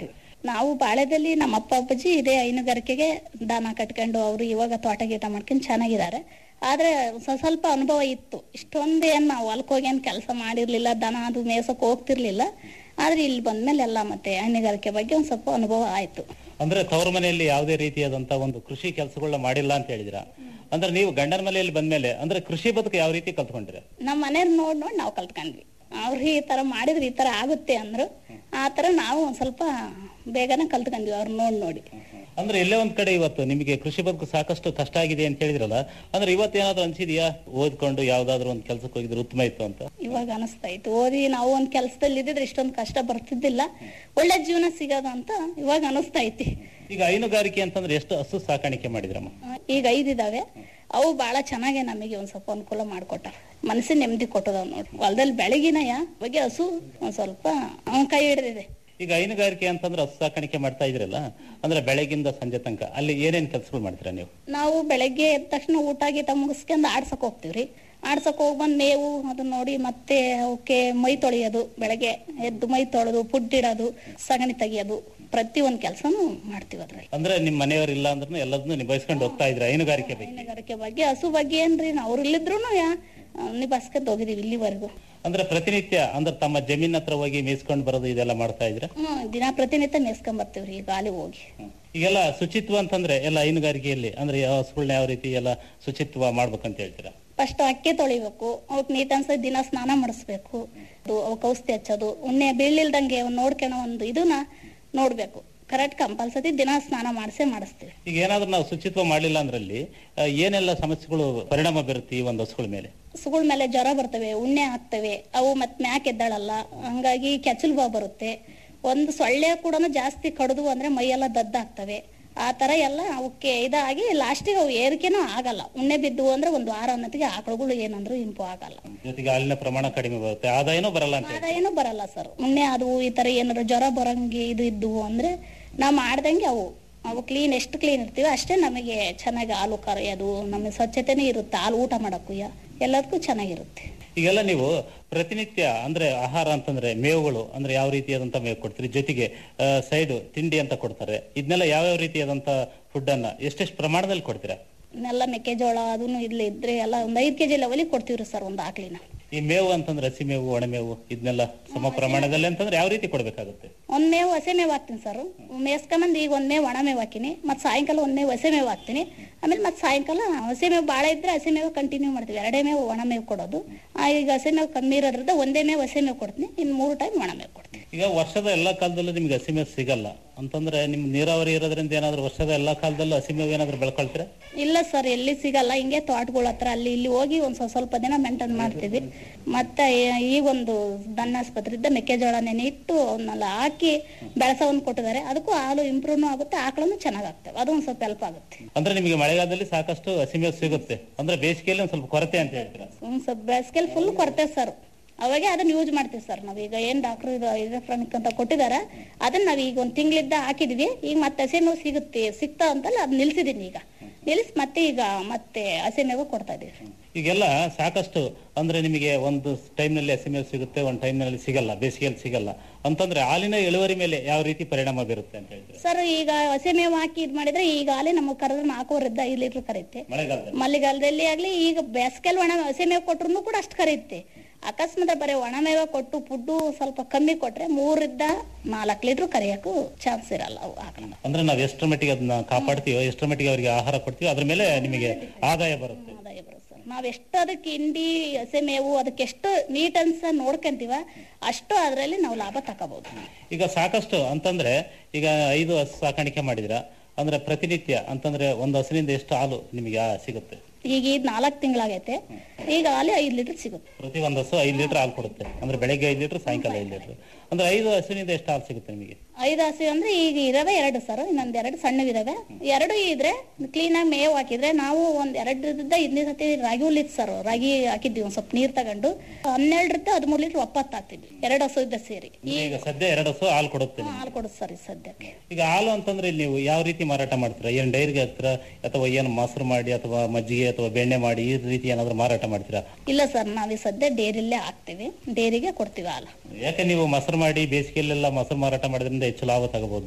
S17: ನಾವು ಬಾಳೆದಲ್ಲಿ ನಮ್ಮ ಅಪ್ಪ ಅಪ್ಪಾಜಿ ಇದೇ ಹೈನುಗಾರಿಕೆಗೆ ದನ ಕಟ್ಕೊಂಡು ಅವರು ಇವಾಗ ತೋಟ ಗೀಟ ಮಾಡ್ಕೊಂಡು ಚೆನ್ನಾಗಿದ್ದಾರೆ ಆದ್ರೆ ಸ್ವ- ಸ್ವಲ್ಪ ಅನುಭವ ಇತ್ತು ಇಷ್ಟೊಂದೇನ್ ನಾವು ಹೊಲಕ್ಕೆ ಏನ್ ಕೆಲಸ ಮಾಡಿರ್ಲಿಲ್ಲ ದನ ಅದು ಮೇಸಕ್ ಹೋಗ್ತಿರ್ಲಿಲ್ಲ ಆದ್ರೆ ಇಲ್ಲಿ ಬಂದ್ಮೇಲೆ ಎಲ್ಲ ಮತ್ತೆ ಹೈನುಗಾರಿಕೆ ಬಗ್ಗೆ ಒಂದ್ ಸ್ವಲ್ಪ ಅನುಭವ ಆಯ್ತು
S1: ಅಂದ್ರೆ ತವರು ಮನೆಯಲ್ಲಿ ಯಾವುದೇ ರೀತಿಯಾದಂತ ಒಂದು ಕೃಷಿ ಕೆಲಸಗಳನ್ನ ಮಾಡಿಲ್ಲ ಅಂತ ಹೇಳಿದಿರ ಅಂದ್ರೆ ನೀವು ಗಂಡನ ಮನೆಯಲ್ಲಿ ಬಂದ್ಮೇಲೆ ಅಂದ್ರೆ ಕೃಷಿ ಬದುಕು ಯಾವ ರೀತಿ ಕಲ್ತ್ಕೊಂಡ್ರೆ
S17: ನಮ್ಮ ಮನೆಯವ್ರ ನೋಡ್ ನೋಡ್ ನಾವು ಕಲ್ತ್ಕೊಂಡ್ವಿ ಅವ್ರು ಈ ತರ ಮಾಡಿದ್ರೆ ಈ ತರ ಆಗುತ್ತೆ ಅಂದ್ರು ಆ ತರ ನಾವು ಒಂದ್ ಸ್ವಲ್ಪ ಬೇಗನೆ ಕಲ್ತ್ಕೊಂಡ್ವಿ ಅವ್ರ ನೋಡ್ ನೋಡಿ
S1: ಅಂದ್ರೆ ಎಲ್ಲೇ ಒಂದ್ ಕಡೆ ಇವತ್ತು ನಿಮಗೆ ಕೃಷಿ ಬದುಕು ಸಾಕಷ್ಟು ಕಷ್ಟ ಆಗಿದೆ ಅಂತ ಹೇಳಿದ್ರಲ್ಲ ಅಂದ್ರೆ ಇವತ್ತೇನಾದ್ರೂ ಅನ್ಸಿದ್ಯಾ ಓದ್ಕೊಂಡು ಯಾವ್ದಾದ್ರು ಒಂದು ಕೆಲಸಕ್ಕೆ ಹೋಗಿದ್ರೆ ಉತ್ತಮ ಇತ್ತು ಅಂತ
S17: ಇವಾಗ ಅನಿಸ್ತಾ ಇತ್ತು ಓದಿ ನಾವು ಒಂದ್ ಕೆಲ್ಸದಲ್ಲಿ ಇದ್ದಿದ್ರೆ ಇಷ್ಟೊಂದು ಕಷ್ಟ ಬರ್ತಿದ್ದಿಲ್ಲ ಒಳ್ಳೆ ಜೀವನ ಸಿಗೋದು ಅಂತ ಇವಾಗ ಅನಿಸ್ತಾ ಐತಿ
S1: ಈಗ ಹೈನುಗಾರಿಕೆ ಅಂತಂದ್ರೆ ಎಷ್ಟು ಹಸು ಸಾಕಾಣಿಕೆ ಮಾಡಿದ್ರಮ್ಮ
S17: ಈಗ ಐದಿದಾವೆ ಅವು ಬಹಳ ಚೆನ್ನಾಗಿ ನಮಗೆ ಒಂದ್ ಸ್ವಲ್ಪ ಅನುಕೂಲ ಮಾಡ್ಕೊಟ್ಟ ಮನಸ್ಸಿನ ನೆಮ್ಮದಿ ಕೊಟ್ಟದವ್ ನೋಡಿ ಹೊಲದಲ್ಲಿ ಬೆಳಗಿನಯ ಬಗ್ಗೆ ಹಸು ಒಂದ್ ಸ್ವಲ್ಪ ಅವನ್ ಕೈ ಹಿಡಿದಿದೆ
S1: ಈಗ ಹೈನುಗಾರಿಕೆ ಅಂತಂದ್ರೆ ಹಸು ಸಾಕಾಣಿಕೆ ಮಾಡ್ತಾ ಇದ್ರಲ್ಲ ಅಂದ್ರೆ ಬೆಳಗಿಂದ ಸಂಜೆ ತನಕ ಅಲ್ಲಿ ಏನೇನ್ ಕೆಲಸಗಳು ಮಾಡ್ತೀರಾ ನೀವು
S17: ನಾವು ಬೆಳಗ್ಗೆ ಎದ್ದ ತಕ್ಷಣ ಊಟ ಗೀಟ ಮುಗಿಸ್ಕೊಂಡು ಆಡ್ಸಕ್ ಹೋಗ್ತೀವ್ರಿ ಆಡ್ಸಕ್ ಹೋಗಿ ಬಂದ್ ಮೇವು ಅದನ್ನ ನೋಡಿ ಮತ್ತೆ ಅವಕ್ಕೆ ಮೈ ತೊಳೆಯೋದು ಬೆಳಗ್ಗೆ ಎದ್ದು ಮೈ ತೊಳೆದು ಇಡೋದು ಸಗಣಿ ತೆಗಿಯೋದು ಪ್ರತಿ ಒಂದ್ ಕೆಲ್ಸನೂ ಮಾಡ್ತೀವಿ ಅದ್ರಲ್ಲಿ
S1: ಅಂದ್ರೆ ನಿಮ್ ಮನೆಯವರು ಇಲ್ಲ ಅಂದ್ರೂ ಎಲ್ಲದನ್ನು ನಿಭಾಯಿಸ್ಕೊಂಡು ಹೋಗ್ತಾ ಇದ್ರ ಹೈನುಗಾರಿಕೆ ಬಗ್ಗೆ
S17: ಹೈನುಗಾರಿಕೆ ಬಗ್ಗೆ ಹಸು ಬಗ್ಗೆ ಏನ್ರಿ ಅವ್ರು ಇಲ್ಲಿದ್ರು ನಿಭಾಯಿಸ್ಕೊಂಡ್ ಹೋಗಿದೀವಿ ಇಲ್ಲಿವರೆಗೂ
S1: ಅಂದ್ರೆ ಪ್ರತಿನಿತ್ಯ ಅಂದ್ರೆ ತಮ್ಮ ಜಮೀನ್ ಹತ್ರ ಹೋಗಿ ಮೇಯಿಸ್ಕೊಂಡು ಬರೋದು ಇದೆಲ್ಲ ಮಾಡ್ತಾ ಇದ್ರ
S17: ಹ್ಮ್ ದಿನ ಪ್ರತಿನಿತ್ಯ ಮೇಸ್ಕೊಂಡ್ ಬರ್ತೀವ್ರಿ ಈಗ ಅಲ್ಲಿ ಹೋಗಿ
S1: ಈಗೆಲ್ಲ ಶುಚಿತ್ವ ಅಂತಂದ್ರೆ ಎಲ್ಲ ಹೈನುಗಾರಿಕೆಯಲ್ಲಿ ಅಂದ್ರೆ ಯಾವ ಹಸುಗಳನ್ನ ಯಾವ ರೀತಿ ಎಲ್ಲ ಶುಚಿತ್ವ ಮಾಡ್ಬೇಕಂತ ಹೇಳ್ತೀರಾ
S17: ಫಸ್ಟ್ ಅಕ್ಕಿ ತೊಳಿಬೇಕು ಅವಕ್ ನೀಟ್ ಅನ್ಸ ದಿನ ಸ್ನಾನ ಮಾಡಿಸ್ಬೇಕು ಅದು ಅವಕ್ ಔಷಧಿ ಹಚ್ಚೋದು ಉಣ್ಣೆ ಬೀಳಿಲ್ದಂಗೆ ಅವ್ನ್ ನೋಡ್ಕೊಳೋ ಒಂದು ಇದನ್ನ ನೋಡ್ಬೇಕು ಕರೆಕ್ಟ್ ಕಂಪಲ್ಸರಿ ದಿನ ಸ್ನಾನ ಮಾಡಿಸೇ ಮಾಡಿಸ್ತೀವಿ
S1: ಈಗ ಏನಾದ್ರೂ ನಾವು ಶುಚಿತ್ವ ಮಾಡ್ಲಿಲ್ಲ ಅಂದ್ರಲ್ಲಿ ಆ, ಏನೆಲ್ಲ ಸಮಸ್ಯೆಗಳು ಪರಿಣಾಮ ಬೀರುತ್ತೆ ಈ ಒಂದು ಹಸುಗಳ ಮೇಲೆ
S17: ಹಸುಗಳ ಮೇಲೆ ಜ್ವರ ಬರ್ತವೆ ಉಣ್ಣೆ ಆಗ್ತವೆ ಅವು ಮತ್ ಮ್ಯಾಕ್ ಎದ್ದಾಳಲ್ಲ ಹಂಗಾಗಿ ಕೆಚ್ಚಲು ಬಾ ಬರುತ್ತೆ ಒಂದು ಸೊಳ್ಳೆ ಕೂಡ ಜಾಸ್ತಿ ಕಡ್ದು ಅಂದ್ರೆ ಮೈಯೆಲ್ಲ ದದ್ದಾಗ್ತವೆ ಆ ತರ ಎಲ್ಲ ಅವಕ್ಕೆ ಇದಾಗಿ ಲಾಸ್ಟಿಗೆ ಅವು ಏರಿಕೆನೂ ಆಗಲ್ಲ ಉಣ್ಣೆ ಬಿದ್ದು ಅಂದ್ರೆ ಒಂದು ವಾರ ಅನ್ನೋತ್ತಿಗೆ ಆಕಳುಗಳು ಏನಂದ್ರೂ ಇಂಪು ಆಗಲ್ಲ
S1: ಜೊತೆಗೆ ಹಾಲಿನ ಪ್ರಮಾಣ ಕಡಿಮೆ ಬರುತ್ತೆ ಆದಾಯನೂ ಬರಲ್ಲ ಅಂತ ಹೇಳಿ
S17: ಆದಾಯನೂ ಬರಲ್ಲ ಸರ್ ಉಣ್ಣೆ ಅದು ಈ ತರ ಏನಾದ್ರು ಜ್ವರ ಬರಂಗೆ ಇದು ಇದ್ವು ಅಂದ್ರೆ ನಾವು ಮಾಡ್ದಂಗೆ ಅವು ಅವು ಕ್ಲೀನ್ ಎಷ್ಟು ಕ್ಲೀನ್ ಇರ್ತೀವಿ ಅಷ್ಟೇ ನಮಗೆ ಚೆನ್ನಾಗಿ ಹಾಲು ಕರೆಯೋದು ನಮಗೆ ಸ್ವಚ್ಛತೆನೇ ಇರುತ್ತೆ ಹಾಲು ಊಟ ಮಾಡಕ್ಕೂ ಎಲ್ಲದಕ್ಕೂ ಚೆನ್ನಾಗಿರುತ್ತೆ
S1: ಈಗೆಲ್ಲ ನೀವು ಪ್ರತಿನಿತ್ಯ ಅಂದ್ರೆ ಆಹಾರ ಅಂತಂದ್ರೆ ಮೇವುಗಳು ಅಂದ್ರೆ ಯಾವ ರೀತಿಯಾದಂತ ಮೇವು ಕೊಡ್ತೀರಿ ಜೊತೆಗೆ ಸೈಡ್ ತಿಂಡಿ ಅಂತ ಕೊಡ್ತಾರೆ ಇದನ್ನೆಲ್ಲ ಯಾವ್ಯಾವ ರೀತಿಯಾದಂತ ಫುಡ್ ಅನ್ನ ಎಷ್ಟೆಷ್ಟು ಪ್ರಮಾಣದಲ್ಲಿ ಕೊಡ್ತೀರಾ
S17: ಇನ್ನೆಲ್ಲ ಮೆಕ್ಕೆಜೋಳ ಅದನ್ನು ಇಲ್ಲಿ ಇದ್ರೆ ಎಲ್ಲ ಒಂದ್ ಐದ್ ಕೆಜಿ ಲೆವೆಲಿಗೆ ಕೊಡ್ತೀವ್ರಿ ಸರ್ ಒಂದು ಆಕಳಿನ
S1: ಈ ಮೇವು ಅಂತಂದ್ರೆ ಹಸಿ ಮೇವು ಒಣಮೇವು ಇದನ್ನೆಲ್ಲ ಸಮ ಪ್ರಮಾಣದಲ್ಲಿ ಅಂತಂದ್ರೆ ಯಾವ ರೀತಿ ಕೊಡ್ಬೇಕಾಗುತ್ತೆ
S17: ಒಂದ್ ಮೇವು ಹಸೆ ಮೇವು ಹಾಕ್ತೀನಿ ಸರ್ ಮೇಸ್ಕೊಂಬಂದು ಈಗ ಒಂದ್ ಮೇವು ಒಣ ಮೇವು ಹಾಕಿನಿ ಮತ್ ಸಾಯಂಕಾಲ ಒಂದ್ ಮೇವು ಹಸೆ ಮೇವು ಹಾಕ್ತೀನಿ ಆಮೇಲೆ ಮತ್ ಸಾಯಂಕಾಲ ಹಸೆ ಮೇವು ಬಾಳ ಇದ್ರೆ ಹಸೆ ಮೇವು ಕಂಟಿನ್ಯೂ ಮಾಡ್ತೀವಿ ಎರಡೇ ಮೇವು ಒಣ ಮೇವು ಕೊಡೋದು ಆ, ಈಗ ಹಸೆ ಮೇವು ಕಮ್ಮಿ ಇರೋದ್ರಿಂದ ಒಂದೇ ಮೇವು ಹಸೆ ಮೇವು ಕೊಡ್ತೀನಿ ಇನ್ ಮೂರು ಟೈಮ್ ಒಣ ಮೇವು ಕೊಡ್ತೀನಿ
S1: ಈಗ ವರ್ಷದ ಎಲ್ಲಾ ಕಾಲದಲ್ಲೂ ನಿಮ್ಗೆ ಹಸಿ ಮೇವು ಸಿಗಲ್ಲ ಅಂತಂದ್ರೆ ನಿಮ್ ನೀರಾವರಿ ಇರೋದ್ರಿಂದ ಏನಾದ್ರು ವರ್ಷದ ಎಲ್ಲಾ ಕಾಲದಲ್ಲೂ ಹಸಿ ಮೇವು ಏನಾದ್ರು ಬೆಳ್ಕೊಳ್ತೀರಾ
S17: ಇಲ್ಲ ಸರ್ ಎಲ್ಲಿ ಸಿಗಲ್ಲ ಹಿಂಗೆ ತೋಟಗಳ ಹತ್ರ ಅಲ್ಲಿ ಇಲ್ಲಿ ಹೋಗಿ ಒಂದ್ ಸ್ವಲ್ಪ ಸ್ವಲ್ಪ ದಿನ ಮೇಂಟೈನ್ ಮಾಡ್ತೀವಿ ಮತ್ತೆ ಈ- ಈಗ ಒಂದು ದನ್ನ ಆಸ್ಪತ್ರೆಯಿಂದ ಮೆಕ್ಕೆಜೋಳ ನೆನೆ ಇಟ್ಟು ಅವನ್ನೆಲ್ಲ ಹಾಕಿ ಬೆಳಸವನ್ನು ಕೊಟ್ಟಿದ್ದಾರೆ ಅದಕ್ಕೂ ಹಾಲು ಇಂಪ್ರೂವ್ ಆಗುತ್ತೆ ಆಕಳನ್ನು ಚೆನ್ನಾಗ್ ಆಗ್ತವೆ ಅದು ಒಂದ್ ಸ್ವಲ್ಪ ಹೆಲ್ಪ್ ಆಗುತ್ತೆ
S1: ಅಂದ್ರೆ ನಿಮಗೆ ಮಳೆಗಾಲದಲ್ಲಿ ಸಾಕಷ್ಟು ಹಸಿ ಮೇವು ಸಿಗುತ್ತೆ ಅಂದ್ರೆ ಬೇಸಿಗೆಯಲ್ಲಿ ಒಂದ್ ಸ್ವಲ್ಪ ಕೊರತೆ ಅಂತ ಹೇಳ್ತೀರಾ
S17: ಒಂದ್ ಸ್ವಲ್ಪ ಬೇಸಿಗೆಲ್ ಫುಲ್ ಕೊರತೆ ಸರ್ ಅವಾಗೆ ಅದನ್ನ ಯೂಸ್ ಮಾಡ್ತೀವಿ ಸರ್ ನಾವೀಗ ಏನ್ ಡಾಕ್ಟರ್ ಇಲೆಕ್ಟ್ರಾನಿಕ್ ಅಂತ ಕೊಟ್ಟಿದಾರ ಅದನ್ನ ನಾವ್ ಈಗ ಒಂದ್ ತಿಂಗಳಿಂದ ಹಾಕಿದ್ವಿ ಈಗ ಮತ್ತೆ ಹಸೆ ಮೇವು ಸಿಗುತ್ತೆ ಸಿಗ್ತಾ ಅಂತಲ್ಲ ಅದ್ ನಿಲ್ಸಿದೀನಿ ಈಗ ನಿಲ್ಸ್ ಮತ್ತೆ ಈಗ ಮತ್ತೆ ಹಸೆ ಮೇವು ಕೊಡ್ತಾ ಇದೀವಿ
S1: ಈಗೆಲ್ಲ ಸಾಕಷ್ಟು ಅಂದ್ರೆ ನಿಮಗೆ ಒಂದು ಟೈಮ್ ನಲ್ಲಿ ಹಸಿ ಮೇವು ಸಿಗುತ್ತೆ ಒಂದು ಟೈಮ್ ನಲ್ಲಿ ಸಿಗಲ್ಲ ಬೇಸಿಗೆಯಲ್ಲಿ ಸಿಗಲ್ಲ ಅಂತಂದ್ರೆ ಹಾಲಿನ ಇಳುವರಿ ಮೇಲೆ ಯಾವ ರೀತಿ ಪರಿಣಾಮ ಬೀರುತ್ತೆ ಅಂತ ಹೇಳ್ತೀರಾ
S17: ಸರ್ ಈಗ ಹಸೆ ಮೇವು ಹಾಕಿ ಇದ್ ಮಾಡಿದ್ರೆ ಈಗ ಹಾಲೆ ನಮಗೆ ಕರೆದ್ರೆ ನಾಲ್ಕೂವರೆದ್ದ ಐದು ಲೀಟರ್ ಕರೆಯುತ್ತೆ
S1: ಮಳೆಗಾಲದಲ್ಲಿ
S17: ಮಳೆಗಾಲದಲ್ಲಿ ಆಗ್ಲಿ ಈಗ ಬೇಸಿಗೆಲ್ ಒಣ ಹಸೆ ಮೇವು ಕೊಟ್ರು ಕೂಡ ಅಷ್ಟು ಕರೆಯುತ್ತೆ ಅಕಸ್ಮಾತ್ ಬರೀ ಒಣ ಮೇವ ಕೊಟ್ಟು ಫುಡ್ಡು ಸ್ವಲ್ಪ ಕಮ್ಮಿ ಕೊಟ್ರೆ ಮೂರಿಂದ ನಾಲ್ಕು ಲೀಟರ್ ಕರೆಯಕ್ಕೂ ಚಾನ್ಸ್ ಇರಲ್ಲ ಅವು ಆಕಳ
S1: ಅಂದ್ರೆ ನಾವ್ ಎಷ್ಟರ ಮಟ್ಟಿಗೆ ಅದನ್ನ ಕಾಪಾಡ್ತೀವೋ ಎಷ್ಟರ ಮಟ್ಟಿಗೆ ಅವರಿಗೆ ಆಹಾರ ಕೊಡ್ತೀವಿ ಅದ್ರ ಮೇಲೆ ನಿಮಗೆ ಆದಾಯ ಬರುತ್ತೆ
S17: ಆದಾಯ ಬರುತ್ತೆ ಸರ್ ನಾವ್ ಎಷ್ಟು ಅದಕ್ಕೆ ಹಿಂಡಿ ಹಸೆ ಮೇವು ಅದಕ್ಕೆ ಎಷ್ಟು ನೀಟ್ ಅನ್ಸ ನೋಡ್ಕೊಂತೀವ ಅಷ್ಟು ಅದರಲ್ಲಿ ನಾವು ಲಾಭ ತಗೋಬಹುದು
S1: ಈಗ ಸಾಕಷ್ಟು ಅಂತಂದ್ರೆ ಈಗ ಐದು ಹಸು ಸಾಕಾಣಿಕೆ ಮಾಡಿದಿರ ಅಂದ್ರೆ ಪ್ರತಿನಿತ್ಯ ಅಂತಂದ್ರೆ ಒಂದು ಹಸುವಿನಿಂದ ಎಷ್ಟು ಹಾಲು ನಿಮಗೆ ಆ- ಸಿಗುತ್ತೆ
S17: ಈಗ ಇದು ನಾಲ್ಕು ತಿಂಗಳಾಗೈತೆ ಈಗ ಹಾಲೆ ಐದು ಲೀಟರ್ ಸಿಗುತ್ತೆ
S1: ಪ್ರತಿ ಒಂದು ಹಸು ಐದು ಲೀಟರ್ ಹಾಲು ಕೊಡುತ್ತೆ ಅಂದ್ರೆ ಬೆಳಗ್ಗೆ ಐದು ಲೀಟರ್ ಸಾಯಂಕಾಲ ಐದು ಲೀಟರ್ ಅಂದ್ರೆ ಐದು ಹಸುವಿನಿಂದ ಎಷ್ಟು ಹಾಲು ಸಿಗುತ್ತೆ ನಿಮಗೆ
S17: ಐದು ಹಸಿ ಅಂದ್ರೆ ಈಗ ಇರವೆ ಎರಡು ಸರ್ ಇನ್ನೊಂದ್ ಎರಡು ಸಣ್ಣವಿದಾವೆ ಎರಡು ಇದ್ರೆ ಕ್ಲೀನ್ ಆಗಿ ಮೇವು ಹಾಕಿದ್ರೆ ನಾವು ಒಂದ್ ಎರಡರಿಂದ ಹಿಂದಿನ ಸತಿ ರಾಗಿ ಹುಲ್ ಇತ್ತು ಸರ್ ರಾಗಿ ಹಾಕಿದ್ವಿ ಒಂದ್ ಸ್ವಲ್ಪ ನೀರ್ ತಗೊಂಡು ಹನ್ನೆರಡರಿಂದ ಹದಿಮೂರು ಲೀಟರ್ ಒಪ್ಪತ್ತು ಹಾಕ್ತಿದ್ವಿ ಎರಡು ಹಸು ಇದ್ದ ಸೇರಿ
S1: ಈಗ ಸದ್ಯ ಎರಡು ಹಸು ಹಾಲು ಕೊಡುತ್ತೆ ನಿಮ್ಗೆ.
S17: ಹಾಲು ಕೊಡುದು ಸರ್ ಈ ಸದ್ಯಕ್ಕೆ
S1: ಈಗ ಹಾಲು ಅಂತಂದ್ರೆ ಇಲ್ಲಿ ನೀವು ಯಾವ ರೀತಿ ಮಾರಾಟ ಮಾಡ್ತೀರಾ ಏನ್ ಡೈರಿಗೆ ಹಾಕ್ತೀರಾ ಅಥವಾ ಏನು ಮೊಸರು ಮಾಡಿ ಅಥವಾ ಮಜ್ಜಿಗೆ ಅಥವಾ ಬೆಣ್ಣೆ ಮಾಡಿ ಈ ರೀತಿ ಏನಾದ್ರು ಮಾರಾಟ ಮಾಡ್ತೀರಾ
S17: ಇಲ್ಲ ಸರ್ ನಾವ್ ಈ ಸದ್ಯ ಡೇರಿಲ್ಲೇ ಹಾಕ್ತಿವಿ ಡೇರಿಗೆ ಕೊಡ್ತೀವಿ ಹಾಲು
S1: ಯಾಕೆ ನೀವು ಮೊಸರು ಮಾಡಿ ಬೇಸಿಗೆಯಲ್ಲೆಲ್ಲ ಮೊಸರು ಮಾರಾಟ ಮಾಡೋದ್ರಿಂದ ಹೆಚ್ಚು ಲಾಭ ತಗೋಬಹುದು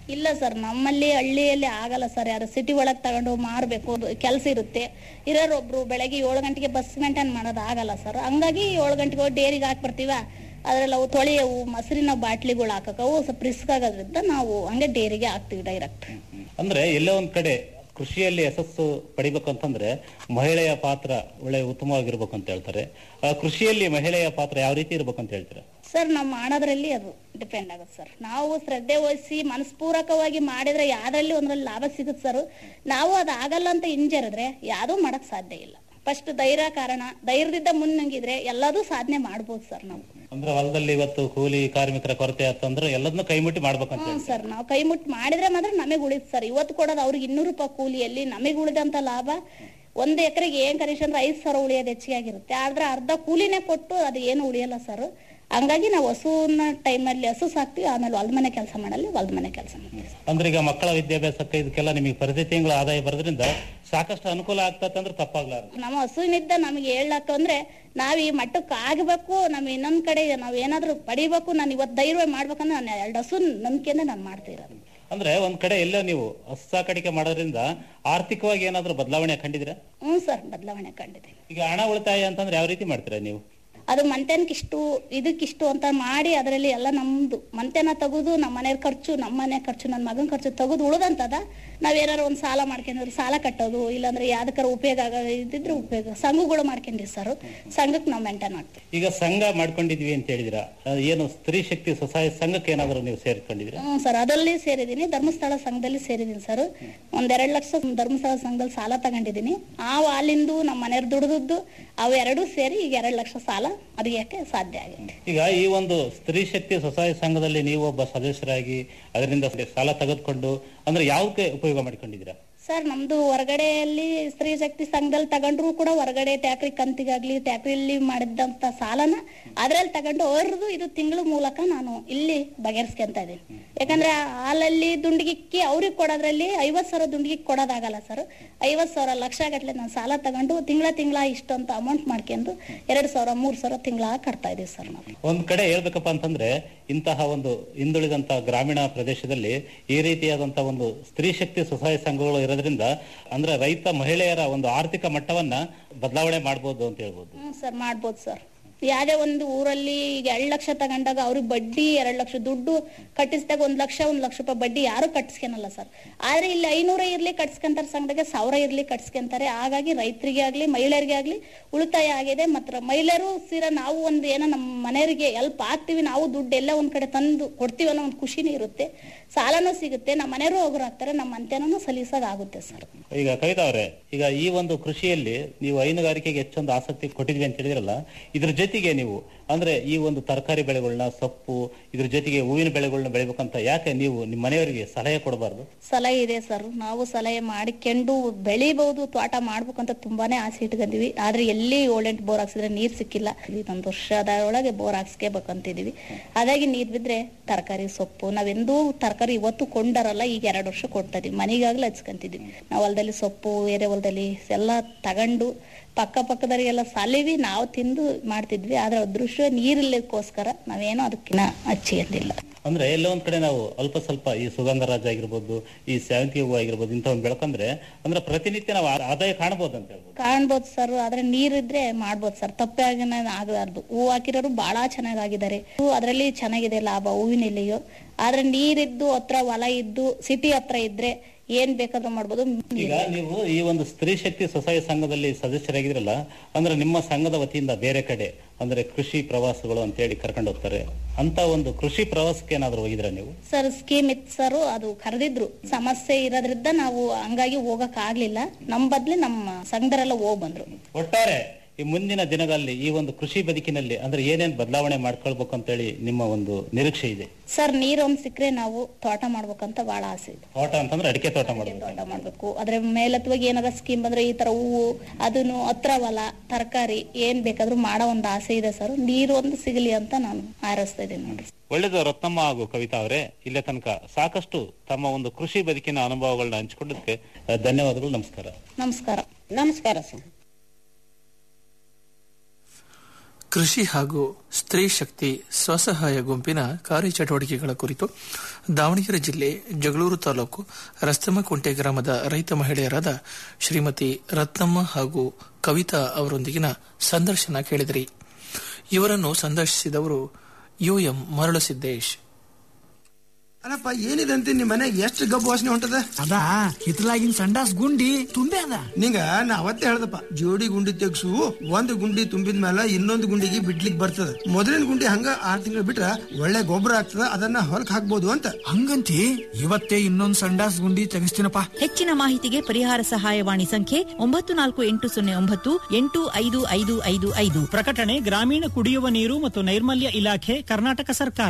S17: ಇಲ್ಲ ಸರ್ ನಮ್ಮಲ್ಲಿ ಹಳ್ಳಿಯಲ್ಲಿ ಆಗಲ್ಲ ಸರ್ ಯಾರು ಸಿಟಿ ಒಳಗೆ ತಗೊಂಡು ಮಾರಬೇಕು ಕೆಲಸ ಇರುತ್ತೆ ಇರೋರೊಬ್ರು ಬೆಳಗ್ಗೆ ಏಳು ಗಂಟೆಗೆ ಬಸ್ ಮೇಂಟೈನ್ ಮಾಡೋದು ಆಗಲ್ಲ ಸರ್ ಹಂಗಾಗಿ ಏಳು ಗಂಟೆಗೆ ಹೋಗಿ ಡೇರಿಗೆ ಹಾಕಿ ಬರ್ತೀವ ಅದ್ರಲ್ಲಿ ಅವು ತೊಳೆಯವು ಮೊಸರಿನ ಬಾಟ್ಲಿಗಳು ಹಾಕಕ್ಕವು ಸ್ವಲ್ಪ ರಿಸ್ಕ್ ಆಗೋದ್ರಿಂದ ನಾವು ಹಂಗೆ ಡೇರಿಗೆ ಹಾಕ್ತೀವಿ ಡೈರೆಕ್ಟ್
S1: ಅಂದ್ರೆ ಎಲ್ಲೋ ಒಂದ್ ಕಡೆ ಕೃಷಿಯಲ್ಲಿ ಯಶಸ್ಸು ಪಡಿಬೇಕು ಅಂತಂದ್ರೆ ಮಹಿಳೆಯ ಪಾತ್ರ ಒಳ್ಳೆ ಉತ್ತಮವಾಗಿರ್ಬೇಕು ಅಂತ ಹೇಳ್ತಾರೆ ಆ ಕೃಷಿಯಲ್ಲಿ ಮಹಿಳೆಯ ಪಾತ್ರ ಯಾವ ರೀತಿ ಇರ್ಬೇಕು ಅಂತ ಹೇಳ್ತೀರಾ
S17: ಸರ್ ನಾವು ಮಾಡೋದ್ರಲ್ಲಿ ಅದು ಡಿಪೆಂಡ್ ಆಗುತ್ತೆ ಸರ್ ನಾವು ಶ್ರದ್ಧೆ ವಹಿಸಿ ಮನಸ್ಪೂರ್ವಕವಾಗಿ ಮಾಡಿದ್ರೆ ಯಾವ್ದ್ರಲ್ಲಿ ಒಂದ್ರಲ್ಲಿ ಲಾಭ ಸಿಗುತ್ತೆ ಸರ್ ನಾವು ಅದು ಆಗಲ್ಲ ಅಂತ ಹಿಂಜರಿದ್ರೆ ಯಾವ್ದೂ ಮಾಡಕ್ ಸಾಧ್ಯ ಇಲ್ಲ ಫಸ್ಟ್ ಧೈರ್ಯ ಕಾರಣ ಧೈರ್ಯದಿಂದ ಮುನ್ನಂಗಿದ್ರೆ ಎಲ್ಲದೂ ಸಾಧನೆ ಮಾಡ್ಬೋದು ಸರ್ ನಾವು
S1: ಅಂದ್ರೆ ಹೊಲದಲ್ಲಿ ಇವತ್ತು ಕೂಲಿ ಕಾರ್ಮಿಕರ ಕೊರತೆ ಆತಂದ್ರೆ ಎಲ್ಲದನ್ನೂ ಕೈ ಮುಟ್ಟಿ ಮಾಡ್ಬೇಕಂತ
S17: ಹ್ಮ್ ಸರ್ ನಾವು ಕೈ ಮುಟ್ಟು ಮಾಡಿದ್ರೆ ಮಾತ್ರ ನಮಗೆ ಉಳಿತು ಸರ್ ಇವತ್ತು ಕೊಡೋದು ಅವ್ರಿಗೆ ಇನ್ನೂರು ರೂಪಾಯಿ ಕೂಲಿಯಲ್ಲಿ ನಮಗೆ ಉಳಿದಂತ ಲಾಭ ಒಂದು ಎಕರೆಗೆ ಏನ್ ಕನಿಷ್ಠ ಅಂದ್ರೆ ಐದು ಸಾವಿರ ಉಳಿಯೋದು ಹೆಚ್ಚಿಗೆ ಆಗಿರುತ್ತೆ ಆದ್ರೆ ಅರ್ಧ ಕೂಲಿನೇ ಕೊಟ್ಟು ಅದು ಏನು ಉಳಿಯಲ್ಲ ಸರ್ ಹಂಗಾಗಿ ನಾವು ಹಸುವಿನ ಟೈಮಲ್ಲಿ ಹಸು ಸಾಕ್ತಿವಿ ಆಮೇಲೆ ಹೊಲ್ದ ಮನೆ ಕೆಲಸ ಮಾಡಲ್ಲಿ ಹೊಲ್ದ ಮನೆ ಕೆಲಸ ಮಾಡ್ತೀವಿ
S1: ಅಂದ್ರೆ ಈಗ ಮಕ್ಕಳ ವಿದ್ಯಾಭ್ಯಾಸಕ್ಕೆ ಇದಕ್ಕೆಲ್ಲ ನಿಮಗೆ ಪ್ರತಿ ತಿಂಗಳ ಆದಾಯ ಬರೋದ್ರಿಂದ ಸಾಕಷ್ಟು ಅನುಕೂಲ ಆಗ್ತದೆ ಅಂದ್ರೆ ತಪ್ಪಾಗ್ಲಾರ್ದು
S17: ನಮ್ಮ ಹಸುವಿನಿಂದ ನಮಗೆ ಹೇಳಕ್ ಅಂದ್ರೆ ನಾವ್ ಈ ಮಟ್ಟಕ್ಕೆ ಆಗ್ಬೇಕು ನಾವ್ ಇನ್ನೊಂದ್ ಕಡೆ ನಾವ್ ಏನಾದ್ರು ಪಡಿಬೇಕು ನಾನು ಇವತ್ತು ಧೈರ್ಯ ಮಾಡ್ಬೇಕಂದ್ರೆ ನಾನು ಎರಡು ಹಸು ನಂಬಿಕೆಯಿಂದ ನಾನು ಮಾಡ್ತಿರೋದು
S1: ಅಂದ್ರೆ ಒಂದ್ ಕಡೆ ಎಲ್ಲೋ ನೀವು ಹಸು ಸಾಕಾಣಿಕೆ ಮಾಡೋದ್ರಿಂದ ಆರ್ಥಿಕವಾಗಿ ಏನಾದ್ರೂ ಬದಲಾವಣೆ ಕಂಡಿದ್ದೀರಾ
S17: ಹ್ಞೂ ಸರ್ ಬದಲಾವಣೆ ಕಂಡಿದ್ದೀನಿ
S1: ಈಗ ಹಣ ಉಳಿತಾಯ ಅಂತಂದ್ರೆ ಯಾವ ರೀತಿ ಮಾಡ್ತೀರಾ ನೀವು
S17: ಅದು ಮಂತೆನ್ಕಿಷ್ಟು ಇದಕ್ಕಿಷ್ಟು ಅಂತ ಮಾಡಿ ಅದರಲ್ಲಿ ಎಲ್ಲ ನಮ್ದು ಮಂತೆನ ತೆಗೆದು ನಮ್ಮ ಮನೆ ಖರ್ಚು ನಮ್ಮ ಮನೆ ಖರ್ಚು ನನ್ನ ಮಗನ ಖರ್ಚು ತೆಗೆದು ಉಳ್ದಂತದ ನಾವೇನಾರು ಒಂದ್ ಸಾಲ ಮಾಡ್ಕೊಂಡ್ರೆ ಸಾಲ ಕಟ್ಟೋದು ಇಲ್ಲಾಂದ್ರೆ ಯಾವ್ದಕ್ಕಾರ ಉಪಯೋಗ ಆಗ ಇದ್ದಿದ್ರೆ ಉಪಯೋಗ ಸಂಘಗಳು ಮಾಡ್ಕೊಂಡಿವಿ ಸರ್ ಸಂಘಕ್ಕೆ ನಾವು ಮೇಂಟೈನ್ ಮಾಡ್ತೀವಿ
S1: ಈಗ ಸಂಘ ಮಾಡ್ಕೊಂಡಿದ್ವಿ ಅಂತ ಹೇಳಿದಿರಾ ಅಹ್, ಏನು ಸ್ತ್ರೀ ಶಕ್ತಿ ಸ್ವಸಹಾಯ ಸಂಘಕ್ಕೆ ಏನಾದ್ರು ನೀವು ಸೇರ್ಕೊಂಡಿದ್ದೀರಾ
S17: ಹ್ಞೂ ಸರ್ ಅದರಲ್ಲಿ ಸೇರಿದ್ದೀನಿ ಧರ್ಮಸ್ಥಳ ಸಂಘದಲ್ಲಿ ಸೇರಿದ್ದೀನಿ ಸರ್ ಒಂದೆರಡು ಲಕ್ಷ ಧರ್ಮಸ್ಥಳ ಸಂಘದಲ್ಲಿ ಸಾಲ ತಗೊಂಡಿದ್ದೀನಿ ಆ ಹಾಲಿಂದು ನಮ್ಮ ಮನೆಯವ್ರು ದುಡಿದದ್ದು ಅವು ಎರಡೂ ಸೇರಿ ಈಗ ಎರಡು ಲಕ್ಷ ಸಾಲ ಅದಕ್ಕೆ ಸಾಧ್ಯ ಆಗಿದೆ
S1: ಈಗ ಈ ಒಂದು ಸ್ತ್ರೀ ಶಕ್ತಿ ಸ್ವಸಹಾಯ ಸಂಘದಲ್ಲಿ ನೀವು ಒಬ್ಬ ಸದಸ್ಯರಾಗಿ ಅದರಿಂದ ಸಾಲ ತೆಗೆದುಕೊಂಡು ಅಂದ್ರೆ ಯಾವಕ್ಕೆ ಉಪಯೋಗ ಮಾಡ್ಕೊಂಡಿದ್ದೀರಾ
S17: ಸರ್ ನಮ್ದು ಹೊರಗಡೆಯಲ್ಲಿ ಸ್ತ್ರೀ ಶಕ್ತಿ ಸಂಘದಲ್ಲಿ ತಗೊಂಡ್ರು ಕೂಡ ಹೊರಗಡೆ ಟ್ಯಾಕ್ರಿ ಕಂತಿಗಾಗ್ಲಿ ಟ್ಯಾಕ್ರಿಯಲ್ಲಿ ಮಾಡಿದಂತ ಸಾಲನ ಅದ್ರಲ್ಲಿ ತಗೊಂಡು ಅವ್ರದ್ದು ಇದು ತಿಂಗಳ ಮೂಲಕ ನಾನು ಇಲ್ಲಿ ಬಗೆಹರಿಸ್ಕೊಂತ ಇದೀನಿ ಯಾಕಂದ್ರೆ ಆ ಹಾಲಲ್ಲಿ ದುಂಡಿಗಿಕ್ಕಿ ಅವ್ರಿಗೆ ಕೊಡೋದ್ರಲ್ಲಿ ಐವತ್ ಸಾವಿರ ದುಂಡಿಗೆ ಕೊಡೋದಾಗಲ್ಲ ಸರ್ ಐವತ್ ಸಾವಿರ ಲಕ್ಷ ಗಟ್ಲೆ ನಾನು ಸಾಲ ತಗೊಂಡು ತಿಂಗಳ ತಿಂಗಳ ಇಷ್ಟು ಅಂತ ಅಮೌಂಟ್ ಮಾಡ್ಕೊಂಡು ಎರಡ್ ಸಾವಿರ ಮೂರ್ ಸಾವಿರ ತಿಂಗಳ ಕಟ್ತಾ ಇದೀವಿ ಸರ್ ನಾವು
S1: ಒಂದ್ ಕಡೆ ಹೇಳ್ಬೇಕಪ್ಪ ಅಂತಂದ್ರೆ ಇಂತಹ ಒಂದು ಹಿಂದುಳಿದಂತ ಗ್ರಾಮೀಣ ಪ್ರದೇಶದಲ್ಲಿ ಈ ರೀತಿಯಾದಂತಹ ಒಂದು ಸ್ತ್ರೀ ಶಕ್ತಿ ಸ್ವಸಹಾಯ ಸಂಘಗಳು ಇರೋದ್ರಿಂದ ಅಂದ್ರೆ ರೈತ ಮಹಿಳೆಯರ ಒಂದು ಆರ್ಥಿಕ ಮಟ್ಟವನ್ನ ಬದಲಾವಣೆ ಮಾಡ್ಬೋದು ಅಂತ ಹೇಳ್ಬೋದು
S17: ಹ್ಮ್ ಸರ್ ಮಾಡ್ಬೋದು ಸರ್ ಯಾವ್ದೇ ಒಂದು ಊರಲ್ಲಿ ಈಗ ಎರಡ್ ಲಕ್ಷ ತಗೊಂಡಾಗ ಅವ್ರಿಗೆ ಬಡ್ಡಿ ಎರಡ್ ಲಕ್ಷ ದುಡ್ಡು ಕಟ್ಟಿಸಿದಾಗ ಒಂದ್ ಲಕ್ಷ ಒಂದ್ ಲಕ್ಷ ರೂಪಾಯಿ ಬಡ್ಡಿ ಯಾರು ಕಟ್ಸ್ಕೊನಲ್ಲ ಸರ್ ಆದ್ರೆ ಇಲ್ಲಿ ಐನೂರ ಇರ್ಲಿ ಕಟ್ಸ್ಕೊಂತಾರೆ ಸಂಘದಾಗ ಸಾವಿರ ಇರ್ಲಿ ಕಟ್ಸ್ಕೊಂತಾರೆ ಹಾಗಾಗಿ ರೈತರಿಗೆ ಆಗ್ಲಿ ಮಹಿಳೆಯರಿಗೆ ಆಗ್ಲಿ ಉಳಿತಾಯ ಆಗಿದೆ ಮಾತ್ರ ಮಹಿಳೆಯರು ಸೀರಾ ನಾವು ಒಂದ್ ಏನೋ ನಮ್ಮ ಮನೆಯವರಿಗೆ ಹೆಲ್ಪ್ ಆಗ್ತೀವಿ ನಾವು ದುಡ್ಡು ಎಲ್ಲ ಒಂದ್ ಕಡೆ ತಂದು ಕೊಡ್ತೀವಿ ಅನ್ನೋ ಒಂದು ಖುಷಿನೂ ಇರುತ್ತೆ ಸಾಲನೂ ಸಿಗುತ್ತೆ ನಮ್ಮ ಮನೆಯವರು ಹೋಗೋರು ಆಗ್ತಾರೆ ನಮ್ಮ ಅಂತ್ಯನೂ ಸಲೀಸಾಗ ಆಗುತ್ತೆ ಸರ್
S1: ಈಗ ಕವಿತಾ ಅವರೇ ಈಗ ಈ ಒಂದು ಕೃಷಿಯಲ್ಲಿ ನೀವು ಹೈನುಗಾರಿಕೆಗೆ ಹೆಚ್ಚೊಂದು ಆಸಕ್ತಿ ಕೊಟ್ಟಿದ್ವಿ ಅಂತ ಹೇಳಿದ್ರಲ್ಲ ಇದ್ರ ಜೊತೆಗೆ ನೀವು ಅಂದ್ರೆ ಈ ಒಂದು ತರಕಾರಿ ಬೆಳೆಗಳನ್ನ ಸೊಪ್ಪು ಇದ್ರ ಜೊತೆಗೆ ಹೂವಿನ ಬೆಳೆಗಳನ್ನ ಬೆಳಿಬೇಕಂತ ಯಾಕೆ ನೀವು ನಿಮ್ಮ ಮನೆಯವರಿಗೆ ಸಲಹೆ ಕೊಡಬಾರ್ದು
S17: ಸಲಹೆ ಇದೆ ಸರ್ ನಾವು ಸಲಹೆ ಮಾಡಿಕೊಂಡು ಬೆಳಿಬಹುದು ತೋಟ ಮಾಡ್ಬೇಕಂತ ತುಂಬಾನೇ ಆಸೆ ಇಟ್ಕೊಂಡಿವಿ ಆದ್ರೆ ಎಲ್ಲಿ ಏಳೆಂಟು ಬೋರ್ ಹಾಕ್ಸಿದ್ರೆ ನೀರ್ ಸಿಕ್ಕಿಲ್ಲ ಇದೊಂದು ವರ್ಷದೊಳಗೆ ಬೋರ್ ಹಾಕ್ಸ್ಕೋಬೇಕಂತಿದೀವಿ ಅದಾಗಿ ನೀರ್ ಬಿದ್ರೆ ತರಕಾರಿ ಸೊಪ್ಪು ನಾವೆಂದೂ ತರಕಾರಿ ಇವತ್ತು ಕೊಂಡರಲ್ಲ ಈಗ ಎರಡು ವರ್ಷ ಕೊಡ್ತಾ ಇದೀವಿ ಮನೆಗಾಗ್ಲೇ ಹಚ್ಕೊಂತಿದೀವಿ ನಾವು ಹೊಲದಲ್ಲಿ ಸೊಪ್ಪು ಏರೆ ಹೊಲದಲ್ಲಿ ಎಲ್ಲ ತಗೊಂಡು ಪಕ್ಕ ಪಕ್ಕದವರಿಗೆಲ್ಲ ಸಾಲಿವಿ ನಾವು ತಿಂದು ಮಾಡ್ತಿದ್ವಿ ಆದ್ರೆ ಅದೃಷ್ಟ ನೀರಿಲ್ಲಕ್ಕೋಸ್ಕರ ನಾವೇನೋ ಅದಕ್ಕಿನ್ನ ಹಚ್ಚಿಲ್ಲ
S1: ಅಂದ್ರೆ ಎಲ್ಲೋ ಒಂದ್ ಕಡೆ ನಾವು ಅಲ್ಪ ಸ್ವಲ್ಪ ಈ ಸುಗಂಧರಾಜ ಆಗಿರ್ಬೋದು ಈ ಸೇವಂತಿಗೆ ಹೂವು ಆಗಿರ್ಬೋದು ಇಂಥವ್ ಬೆಳ್ಕಂದ್ರೆ ಅಂದ್ರೆ ಪ್ರತಿನಿತ್ಯ ನಾವು ಆ- ಆದಾಯ ಕಾಣಬಹುದು ಅಂತ ಹೇಳ್ಬೋದು
S17: ಕಾಣ್ಬೋದು ಸರ್ ಆದ್ರೆ ನೀರಿದ್ರೆ ಮಾಡ್ಬೋದು ಸರ್ ತಪ್ಪೇ ಆಗಬಾರ್ದು ಹೂ ಹಾಕಿರೋರು ಬಹಳ ಚೆನ್ನಾಗಿದ್ದಾರೆ ಹೂ ಅದರಲ್ಲಿ ಚೆನ್ನಾಗಿದೆ ಲಾಭ ಹೂವಿನಲ್ಲಿಯೋ ಆದ್ರೆ ನೀರಿದ್ದು ಹತ್ರ ಹೊಲ ಇದ್ದು ಸಿಟಿ ಹತ್ರ ಇದ್ರೆ ಏನ್ ಬೇಕಾದ್ರೂ ಮಾಡ್ಬೋದು
S1: ಈಗ ನೀವು ಈ ಒಂದು ಸ್ತ್ರೀ ಶಕ್ತಿ ಸ್ವಸಹಾಯ ಸಂಘದಲ್ಲಿ ಸದಸ್ಯರಾಗಿದ್ರಲ್ಲ ಅಂದ್ರೆ ನಿಮ್ಮ ಸಂಘದ ವತಿಯಿಂದ ಬೇರೆ ಕಡೆ ಅಂದ್ರೆ ಕೃಷಿ ಪ್ರವಾಸಗಳು ಅಂತ ಹೇಳಿ ಕರ್ಕೊಂಡು ಹೋಗ್ತಾರೆ ಅಂತ ಒಂದು ಕೃಷಿ ಪ್ರವಾಸಕ್ಕೆ ಏನಾದ್ರು ಹೋಗಿದ್ರ ನೀವು
S17: ಸರ್ ಸ್ಕೀಮ್ ಇತ್ತು ಸರ್ ಅದು ಕರೆದಿದ್ರು ಸಮಸ್ಯೆ ಇರೋದ್ರಿಂದ ನಾವು ಹಂಗಾಗಿ ಹೋಗಕ್ ಆಗ್ಲಿಲ್ಲ ನಮ್ ಬದ್ಲಿ ನಮ್ಮ ಸಂಘದರೆಲ್ಲ ಹೋಗ್ ಬಂದ್ರು
S1: ಒಟ್ಟಾರೆ ಈ ಮುಂದಿನ ದಿನಗಳಲ್ಲಿ ಈ ಒಂದು ಕೃಷಿ ಬದುಕಿನಲ್ಲಿ ಅಂದ್ರೆ ಏನೇನ್ ಬದಲಾವಣೆ ಮಾಡ್ಕೊಳ್ಬೇಕು ಅಂತ ಹೇಳಿ ನಿಮ್ಮ ಒಂದು ನಿರೀಕ್ಷೆ ಇದೆ
S17: ಸರ್ ನೀರೊಂದ್ ಸಿಕ್ಕರೆ ನಾವು ತೋಟ ಮಾಡ್ಬೇಕಂತ ಬಹಳ ಆಸೆ ಇದೆ
S1: ತೋಟ ಅಂತಂದ್ರೆ ಅಡಿಕೆ ತೋಟ ಮಾಡೋದು
S17: ತೋಟ ಮಾಡ್ಬೇಕು ಅದ್ರ ಮೇಲತ್ವಾಗಿ ಏನಾರ ಸ್ಕೀಮ್ ಬಂದ್ರೆ ಈ ತರ ಹೂವು ಅದನ್ನು ಹತ್ರ ಹೊಲ ತರಕಾರಿ ಏನ್ ಬೇಕಾದ್ರೂ ಮಾಡೋ ಒಂದು ಆಸೆ ಇದೆ ಸರ್ ನೀರು ಒಂದು ಸಿಗಲಿ ಅಂತ ನಾನು ಹಾರೈಸ್ತಾ ಇದ್ದೀನಿ ನೋಡ್ರಿ
S1: ಒಳ್ಳೆದು ರತ್ನಮ್ಮ ಹಾಗೂ ಕವಿತಾ ಅವರೇ ಇಲ್ಲೇ ತನಕ ಸಾಕಷ್ಟು ತಮ್ಮ ಒಂದು ಕೃಷಿ ಬದುಕಿನ ಅನುಭವಗಳನ್ನ ಹಂಚಿಕೊಂಡದಕ್ಕೆ ಅಹ್, ಧನ್ಯವಾದಗಳು ನಮಸ್ಕಾರ
S17: ನಮಸ್ಕಾರ
S16: ನಮಸ್ಕಾರ ಸರ್
S11: ಕೃಷಿ ಹಾಗೂ ಸ್ತ್ರೀ ಶಕ್ತಿ ಸ್ವಸಹಾಯ ಗುಂಪಿನ ಕಾರ್ಯಚಟುವಟಿಕೆಗಳ ಕುರಿತು ದಾವಣಗೆರೆ ಜಿಲ್ಲೆ ಜಗಳೂರು ತಾಲೂಕು ರಸ್ತಮಕುಂಟೆ ಗ್ರಾಮದ ರೈತ ಮಹಿಳೆಯರಾದ ಶ್ರೀಮತಿ ರತ್ನಮ್ಮ ಹಾಗೂ ಕವಿತಾ ಅವರೊಂದಿಗಿನ ಸಂದರ್ಶನ ಕೇಳಿದಿರಿ ಇವರನ್ನು ಸಂದರ್ಶಿಸಿದವರು ಯುಎಂ ಮರಳಸಿದ್ದೇಶ್
S18: ಅಲ್ಲಪ್ಪ ಏನಿದೆ ಅಂತ ನಿಮ್ ಮನೆಗೆ ಎಷ್ಟು ಗಬ್ಬು ವಾಸನೆ ಹೊಂಟದ
S19: ಅದಾ ಹಿತ್ತಲಾಗಿನ ಸಂಡಾಸ್ ಗುಂಡಿ ತುಂಬೆ ಅದ
S18: ನಿಂಗ ನಾ ಅವತ್ತೇ ಹೇಳ್ದಪ್ಪ ಜೋಡಿ ಗುಂಡಿ ತೆಗ್ಸು ಒಂದ್ ಗುಂಡಿ ತುಂಬಿದ ಮೇಲೆ ಇನ್ನೊಂದು ಗುಂಡಿಗೆ ಬಿಡ್ಲಿಕ್ ಬರ್ತದ ಮೊದಲಿನ ಗುಂಡಿ ಹಂಗ ಆರ್ ತಿಂಗಳು ಬಿಟ್ರ ಒಳ್ಳೆ ಗೊಬ್ಬರ ಆಗ್ತದ ಅದನ್ನ ಹೊಲಕ್ ಹಾಕ್ಬೋದು ಅಂತ
S19: ಹಂಗಂತಿ ಇವತ್ತೇ ಇನ್ನೊಂದ್ ಸಂಡಾಸ್ ಗುಂಡಿ ತೆಗಿಸ್ತೀನಪ್ಪ
S15: ಹೆಚ್ಚಿನ ಮಾಹಿತಿಗೆ ಪರಿಹಾರ ಸಹಾಯವಾಣಿ ಸಂಖ್ಯೆ ಒಂಬತ್ತು ನಾಲ್ಕು ಎಂಟು ಸೊನ್ನೆ ಒಂಬತ್ತು ಎಂಟು ಐದು ಐದು ಐದು ಐದು
S20: ಪ್ರಕಟಣೆ ಗ್ರಾಮೀಣ ಕುಡಿಯುವ ನೀರು ಮತ್ತು ನೈರ್ಮಲ್ಯ ಇಲಾಖೆ ಕರ್ನಾಟಕ ಸರ್ಕಾರ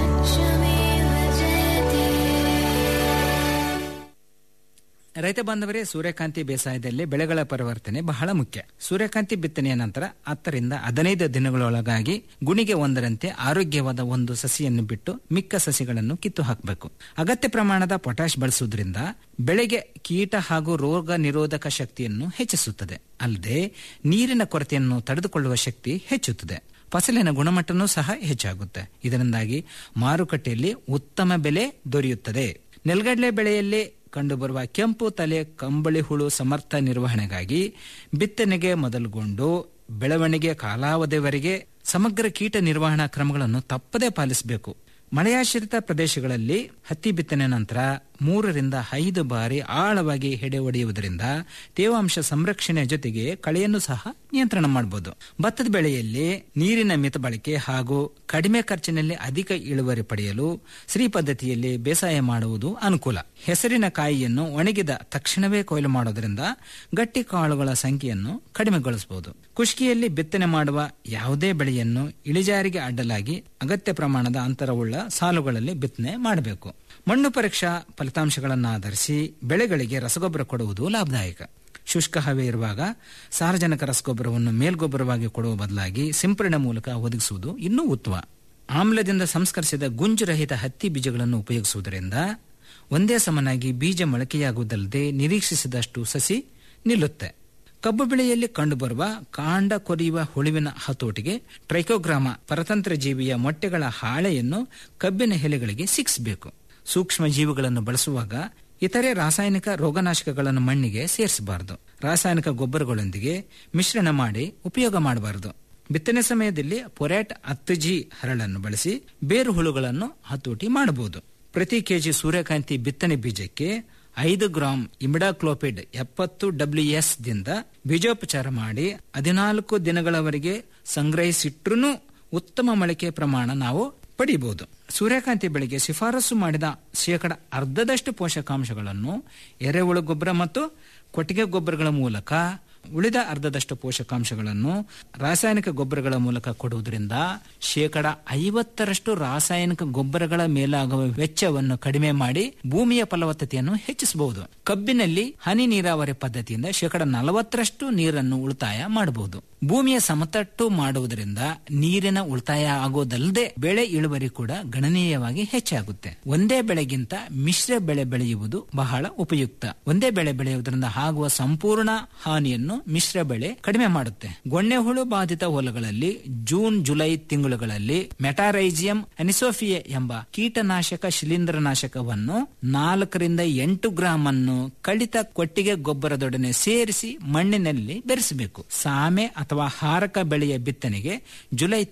S21: ರೈತ ಬಾಂಧವರೇ ಸೂರ್ಯಕಾಂತಿ ಬೇಸಾಯದಲ್ಲಿ ಬೆಳೆಗಳ ಪರಿವರ್ತನೆ ಬಹಳ ಮುಖ್ಯ ಸೂರ್ಯಕಾಂತಿ ಬಿತ್ತನೆಯ ನಂತರ ಹತ್ತರಿಂದ ಹದಿನೈದು ದಿನಗಳೊಳಗಾಗಿ ಗುಣಿಗೆ ಒಂದರಂತೆ ಆರೋಗ್ಯವಾದ ಒಂದು ಸಸಿಯನ್ನು ಬಿಟ್ಟು ಮಿಕ್ಕ ಸಸಿಗಳನ್ನು ಕಿತ್ತು ಹಾಕಬೇಕು ಅಗತ್ಯ ಪ್ರಮಾಣದ ಪೊಟ್ಯಾಶ್ ಬಳಸುವುದರಿಂದ ಬೆಳೆಗೆ ಕೀಟ ಹಾಗೂ ರೋಗ ನಿರೋಧಕ ಶಕ್ತಿಯನ್ನು ಹೆಚ್ಚಿಸುತ್ತದೆ ಅಲ್ಲದೆ ನೀರಿನ ಕೊರತೆಯನ್ನು ತಡೆದುಕೊಳ್ಳುವ ಶಕ್ತಿ ಹೆಚ್ಚುತ್ತದೆ ಫಸಲಿನ ಗುಣಮಟ್ಟನೂ ಸಹ ಹೆಚ್ಚಾಗುತ್ತೆ ಇದರಿಂದಾಗಿ ಮಾರುಕಟ್ಟೆಯಲ್ಲಿ ಉತ್ತಮ ಬೆಲೆ ದೊರೆಯುತ್ತದೆ ನೆಲಗಡಲೆ ಬೆಳೆಯಲ್ಲಿ ಕಂಡುಬರುವ ಕೆಂಪು ತಲೆ ಕಂಬಳಿ ಹುಳು ಸಮರ್ಥ ನಿರ್ವಹಣೆಗಾಗಿ ಬಿತ್ತನೆಗೆ ಮೊದಲುಗೊಂಡು ಬೆಳವಣಿಗೆ ಕಾಲಾವಧಿವರೆಗೆ ಸಮಗ್ರ ಕೀಟ ನಿರ್ವಹಣಾ ಕ್ರಮಗಳನ್ನು ತಪ್ಪದೇ ಪಾಲಿಸಬೇಕು ಮಳೆಯಾಶ್ರಿತ ಪ್ರದೇಶಗಳಲ್ಲಿ ಹತ್ತಿ ಬಿತ್ತನೆ ನಂತರ ಮೂರರಿಂದ ಐದು ಬಾರಿ ಆಳವಾಗಿ ಹೆಡೆ ಹೊಡೆಯುವುದರಿಂದ ತೇವಾಂಶ ಸಂರಕ್ಷಣೆ ಜೊತೆಗೆ ಕಳೆಯನ್ನು ಸಹ ನಿಯಂತ್ರಣ ಮಾಡಬಹುದು ಭತ್ತದ ಬೆಳೆಯಲ್ಲಿ ನೀರಿನ ಮಿತ ಬಳಕೆ ಹಾಗೂ ಕಡಿಮೆ ಖರ್ಚಿನಲ್ಲಿ ಅಧಿಕ ಇಳುವರಿ ಪಡೆಯಲು ಶ್ರೀ ಪದ್ಧತಿಯಲ್ಲಿ ಬೇಸಾಯ ಮಾಡುವುದು ಅನುಕೂಲ ಹೆಸರಿನ ಕಾಯಿಯನ್ನು ಒಣಗಿದ ತಕ್ಷಣವೇ ಕೊಯ್ಲು ಮಾಡೋದ್ರಿಂದ ಗಟ್ಟಿ ಕಾಳುಗಳ ಸಂಖ್ಯೆಯನ್ನು ಕಡಿಮೆಗೊಳಿಸಬಹುದು ಕುಷ್ಕಿಯಲ್ಲಿ ಬಿತ್ತನೆ ಮಾಡುವ ಯಾವುದೇ ಬೆಳೆಯನ್ನು ಇಳಿಜಾರಿಗೆ ಅಡ್ಡಲಾಗಿ ಅಗತ್ಯ ಪ್ರಮಾಣದ ಅಂತರವುಳ್ಳ ಸಾಲುಗಳಲ್ಲಿ ಬಿತ್ತನೆ ಮಾಡಬೇಕು ಮಣ್ಣು ಪರೀಕ್ಷಾ ಫಲಿತಾಂಶಗಳನ್ನು ಆಧರಿಸಿ ಬೆಳೆಗಳಿಗೆ ರಸಗೊಬ್ಬರ ಕೊಡುವುದು ಲಾಭದಾಯಕ ಶುಷ್ಕ ಹವೆ ಇರುವಾಗ ಸಾರ್ವಜನಿಕ ರಸಗೊಬ್ಬರವನ್ನು ಮೇಲ್ಗೊಬ್ಬರವಾಗಿ ಕೊಡುವ ಬದಲಾಗಿ ಸಿಂಪರಣೆ ಮೂಲಕ ಒದಗಿಸುವುದು ಇನ್ನೂ ಉತ್ತಮ ಆಮ್ಲದಿಂದ ಸಂಸ್ಕರಿಸಿದ ಗುಂಜುರಹಿತ ಹತ್ತಿ ಬೀಜಗಳನ್ನು ಉಪಯೋಗಿಸುವುದರಿಂದ ಒಂದೇ ಸಮನಾಗಿ ಬೀಜ ಮೊಳಕೆಯಾಗುವುದಲ್ಲದೆ ನಿರೀಕ್ಷಿಸಿದಷ್ಟು ಸಸಿ ನಿಲ್ಲುತ್ತೆ ಕಬ್ಬು ಬೆಳೆಯಲ್ಲಿ ಕಂಡುಬರುವ ಕಾಂಡ ಕೊರಿಯುವ ಹುಳುವಿನ ಹತೋಟಿಗೆ ಟ್ರೈಕೋಗ್ರಾಮ ಪರತಂತ್ರ ಜೀವಿಯ ಮೊಟ್ಟೆಗಳ ಹಾಳೆಯನ್ನು ಕಬ್ಬಿನ ಎಲೆಗಳಿಗೆ ಸಿಕ್ಕಿಸಬೇಕು ಸೂಕ್ಷ್ಮ ಜೀವಿಗಳನ್ನು ಬಳಸುವಾಗ ಇತರೆ ರಾಸಾಯನಿಕ ರೋಗನಾಶಕಗಳನ್ನು ಮಣ್ಣಿಗೆ ಸೇರಿಸಬಾರದು ರಾಸಾಯನಿಕ ಗೊಬ್ಬರಗಳೊಂದಿಗೆ ಮಿಶ್ರಣ ಮಾಡಿ ಉಪಯೋಗ ಮಾಡಬಾರದು ಬಿತ್ತನೆ ಸಮಯದಲ್ಲಿ ಪೊರ್ಯಾಟ್ ಹತ್ತು ಜಿ ಹರಳನ್ನು ಬಳಸಿ ಬೇರು ಹುಳುಗಳನ್ನು ಹತೋಟಿ ಮಾಡಬಹುದು ಪ್ರತಿ ಕೆಜಿ ಸೂರ್ಯಕಾಂತಿ ಬಿತ್ತನೆ ಬೀಜಕ್ಕೆ ಐದು ಗ್ರಾಂ ಇಮಿಡಾಕ್ಲೋಪಿಡ್ ಎಪ್ಪತ್ತು ಡಬ್ಲ್ಯೂಎಸ್ ದಿಂದ ಬೀಜೋಪಚಾರ ಮಾಡಿ ಹದಿನಾಲ್ಕು ದಿನಗಳವರೆಗೆ ಸಂಗ್ರಹಿಸಿಟ್ರೂ ಉತ್ತಮ ಮೊಳಕೆ ಪ್ರಮಾಣ ನಾವು ಪಡೆಯಬಹುದು ಸೂರ್ಯಕಾಂತಿ ಬೆಳೆಗೆ ಶಿಫಾರಸು ಮಾಡಿದ ಶೇಕಡ ಅರ್ಧದಷ್ಟು ಪೋಷಕಾಂಶಗಳನ್ನು ಎರೆಹುಳು ಗೊಬ್ಬರ ಮತ್ತು ಕೊಟ್ಟಿಗೆ ಗೊಬ್ಬರಗಳ ಮೂಲಕ ಉಳಿದ ಅರ್ಧದಷ್ಟು ಪೋಷಕಾಂಶಗಳನ್ನು ರಾಸಾಯನಿಕ ಗೊಬ್ಬರಗಳ ಮೂಲಕ ಕೊಡುವುದರಿಂದ ಶೇಕಡ ಐವತ್ತರಷ್ಟು ರಾಸಾಯನಿಕ ಗೊಬ್ಬರಗಳ ಮೇಲಾಗುವ ವೆಚ್ಚವನ್ನು ಕಡಿಮೆ ಮಾಡಿ ಭೂಮಿಯ ಫಲವತ್ತತೆಯನ್ನು ಹೆಚ್ಚಿಸಬಹುದು ಕಬ್ಬಿನಲ್ಲಿ ಹನಿ ನೀರಾವರಿ ಪದ್ಧತಿಯಿಂದ ಶೇಕಡ ನಲವತ್ತರಷ್ಟು ನೀರನ್ನು ಉಳಿತಾಯ ಮಾಡಬಹುದು ಭೂಮಿಯ ಸಮತಟ್ಟು ಮಾಡುವುದರಿಂದ ನೀರಿನ ಉಳಿತಾಯ ಆಗೋದಲ್ಲದೆ ಬೆಳೆ ಇಳುವರಿ ಕೂಡ ಗಣನೀಯವಾಗಿ ಹೆಚ್ಚಾಗುತ್ತೆ ಒಂದೇ ಬೆಳೆಗಿಂತ ಮಿಶ್ರ ಬೆಳೆ ಬೆಳೆಯುವುದು ಬಹಳ ಉಪಯುಕ್ತ ಒಂದೇ ಬೆಳೆ ಬೆಳೆಯುವುದರಿಂದ ಆಗುವ ಸಂಪೂರ್ಣ ಹಾನಿಯನ್ನು ಮಿಶ್ರ ಬೆಳೆ ಕಡಿಮೆ ಮಾಡುತ್ತೆ ಗೊಣ್ಣೆ ಹುಳು ಬಾಧಿತ ಹೊಲಗಳಲ್ಲಿ ಜೂನ್ ಜುಲೈ ತಿಂಗಳುಗಳಲ್ಲಿ ಮೆಟಾರೈಜಿಯಂ ಅನಿಸೋಫಿಯೆ ಎಂಬ ಕೀಟನಾಶಕ ಶಿಲೀಂಧ್ರನಾಶಕವನ್ನು ನಾಲ್ಕರಿಂದ ಎಂಟು ಗ್ರಾಂ ಅನ್ನು ಕಡಿತ ಕೊಟ್ಟಿಗೆ ಗೊಬ್ಬರದೊಡನೆ ಸೇರಿಸಿ ಮಣ್ಣಿನಲ್ಲಿ ಬೆರೆಸಬೇಕು ಸಾಮೆ ಅಥವಾ ಹಾರಕ ಬೆಳೆಯ ಬಿತ್ತನೆಗೆ ಜುಲೈ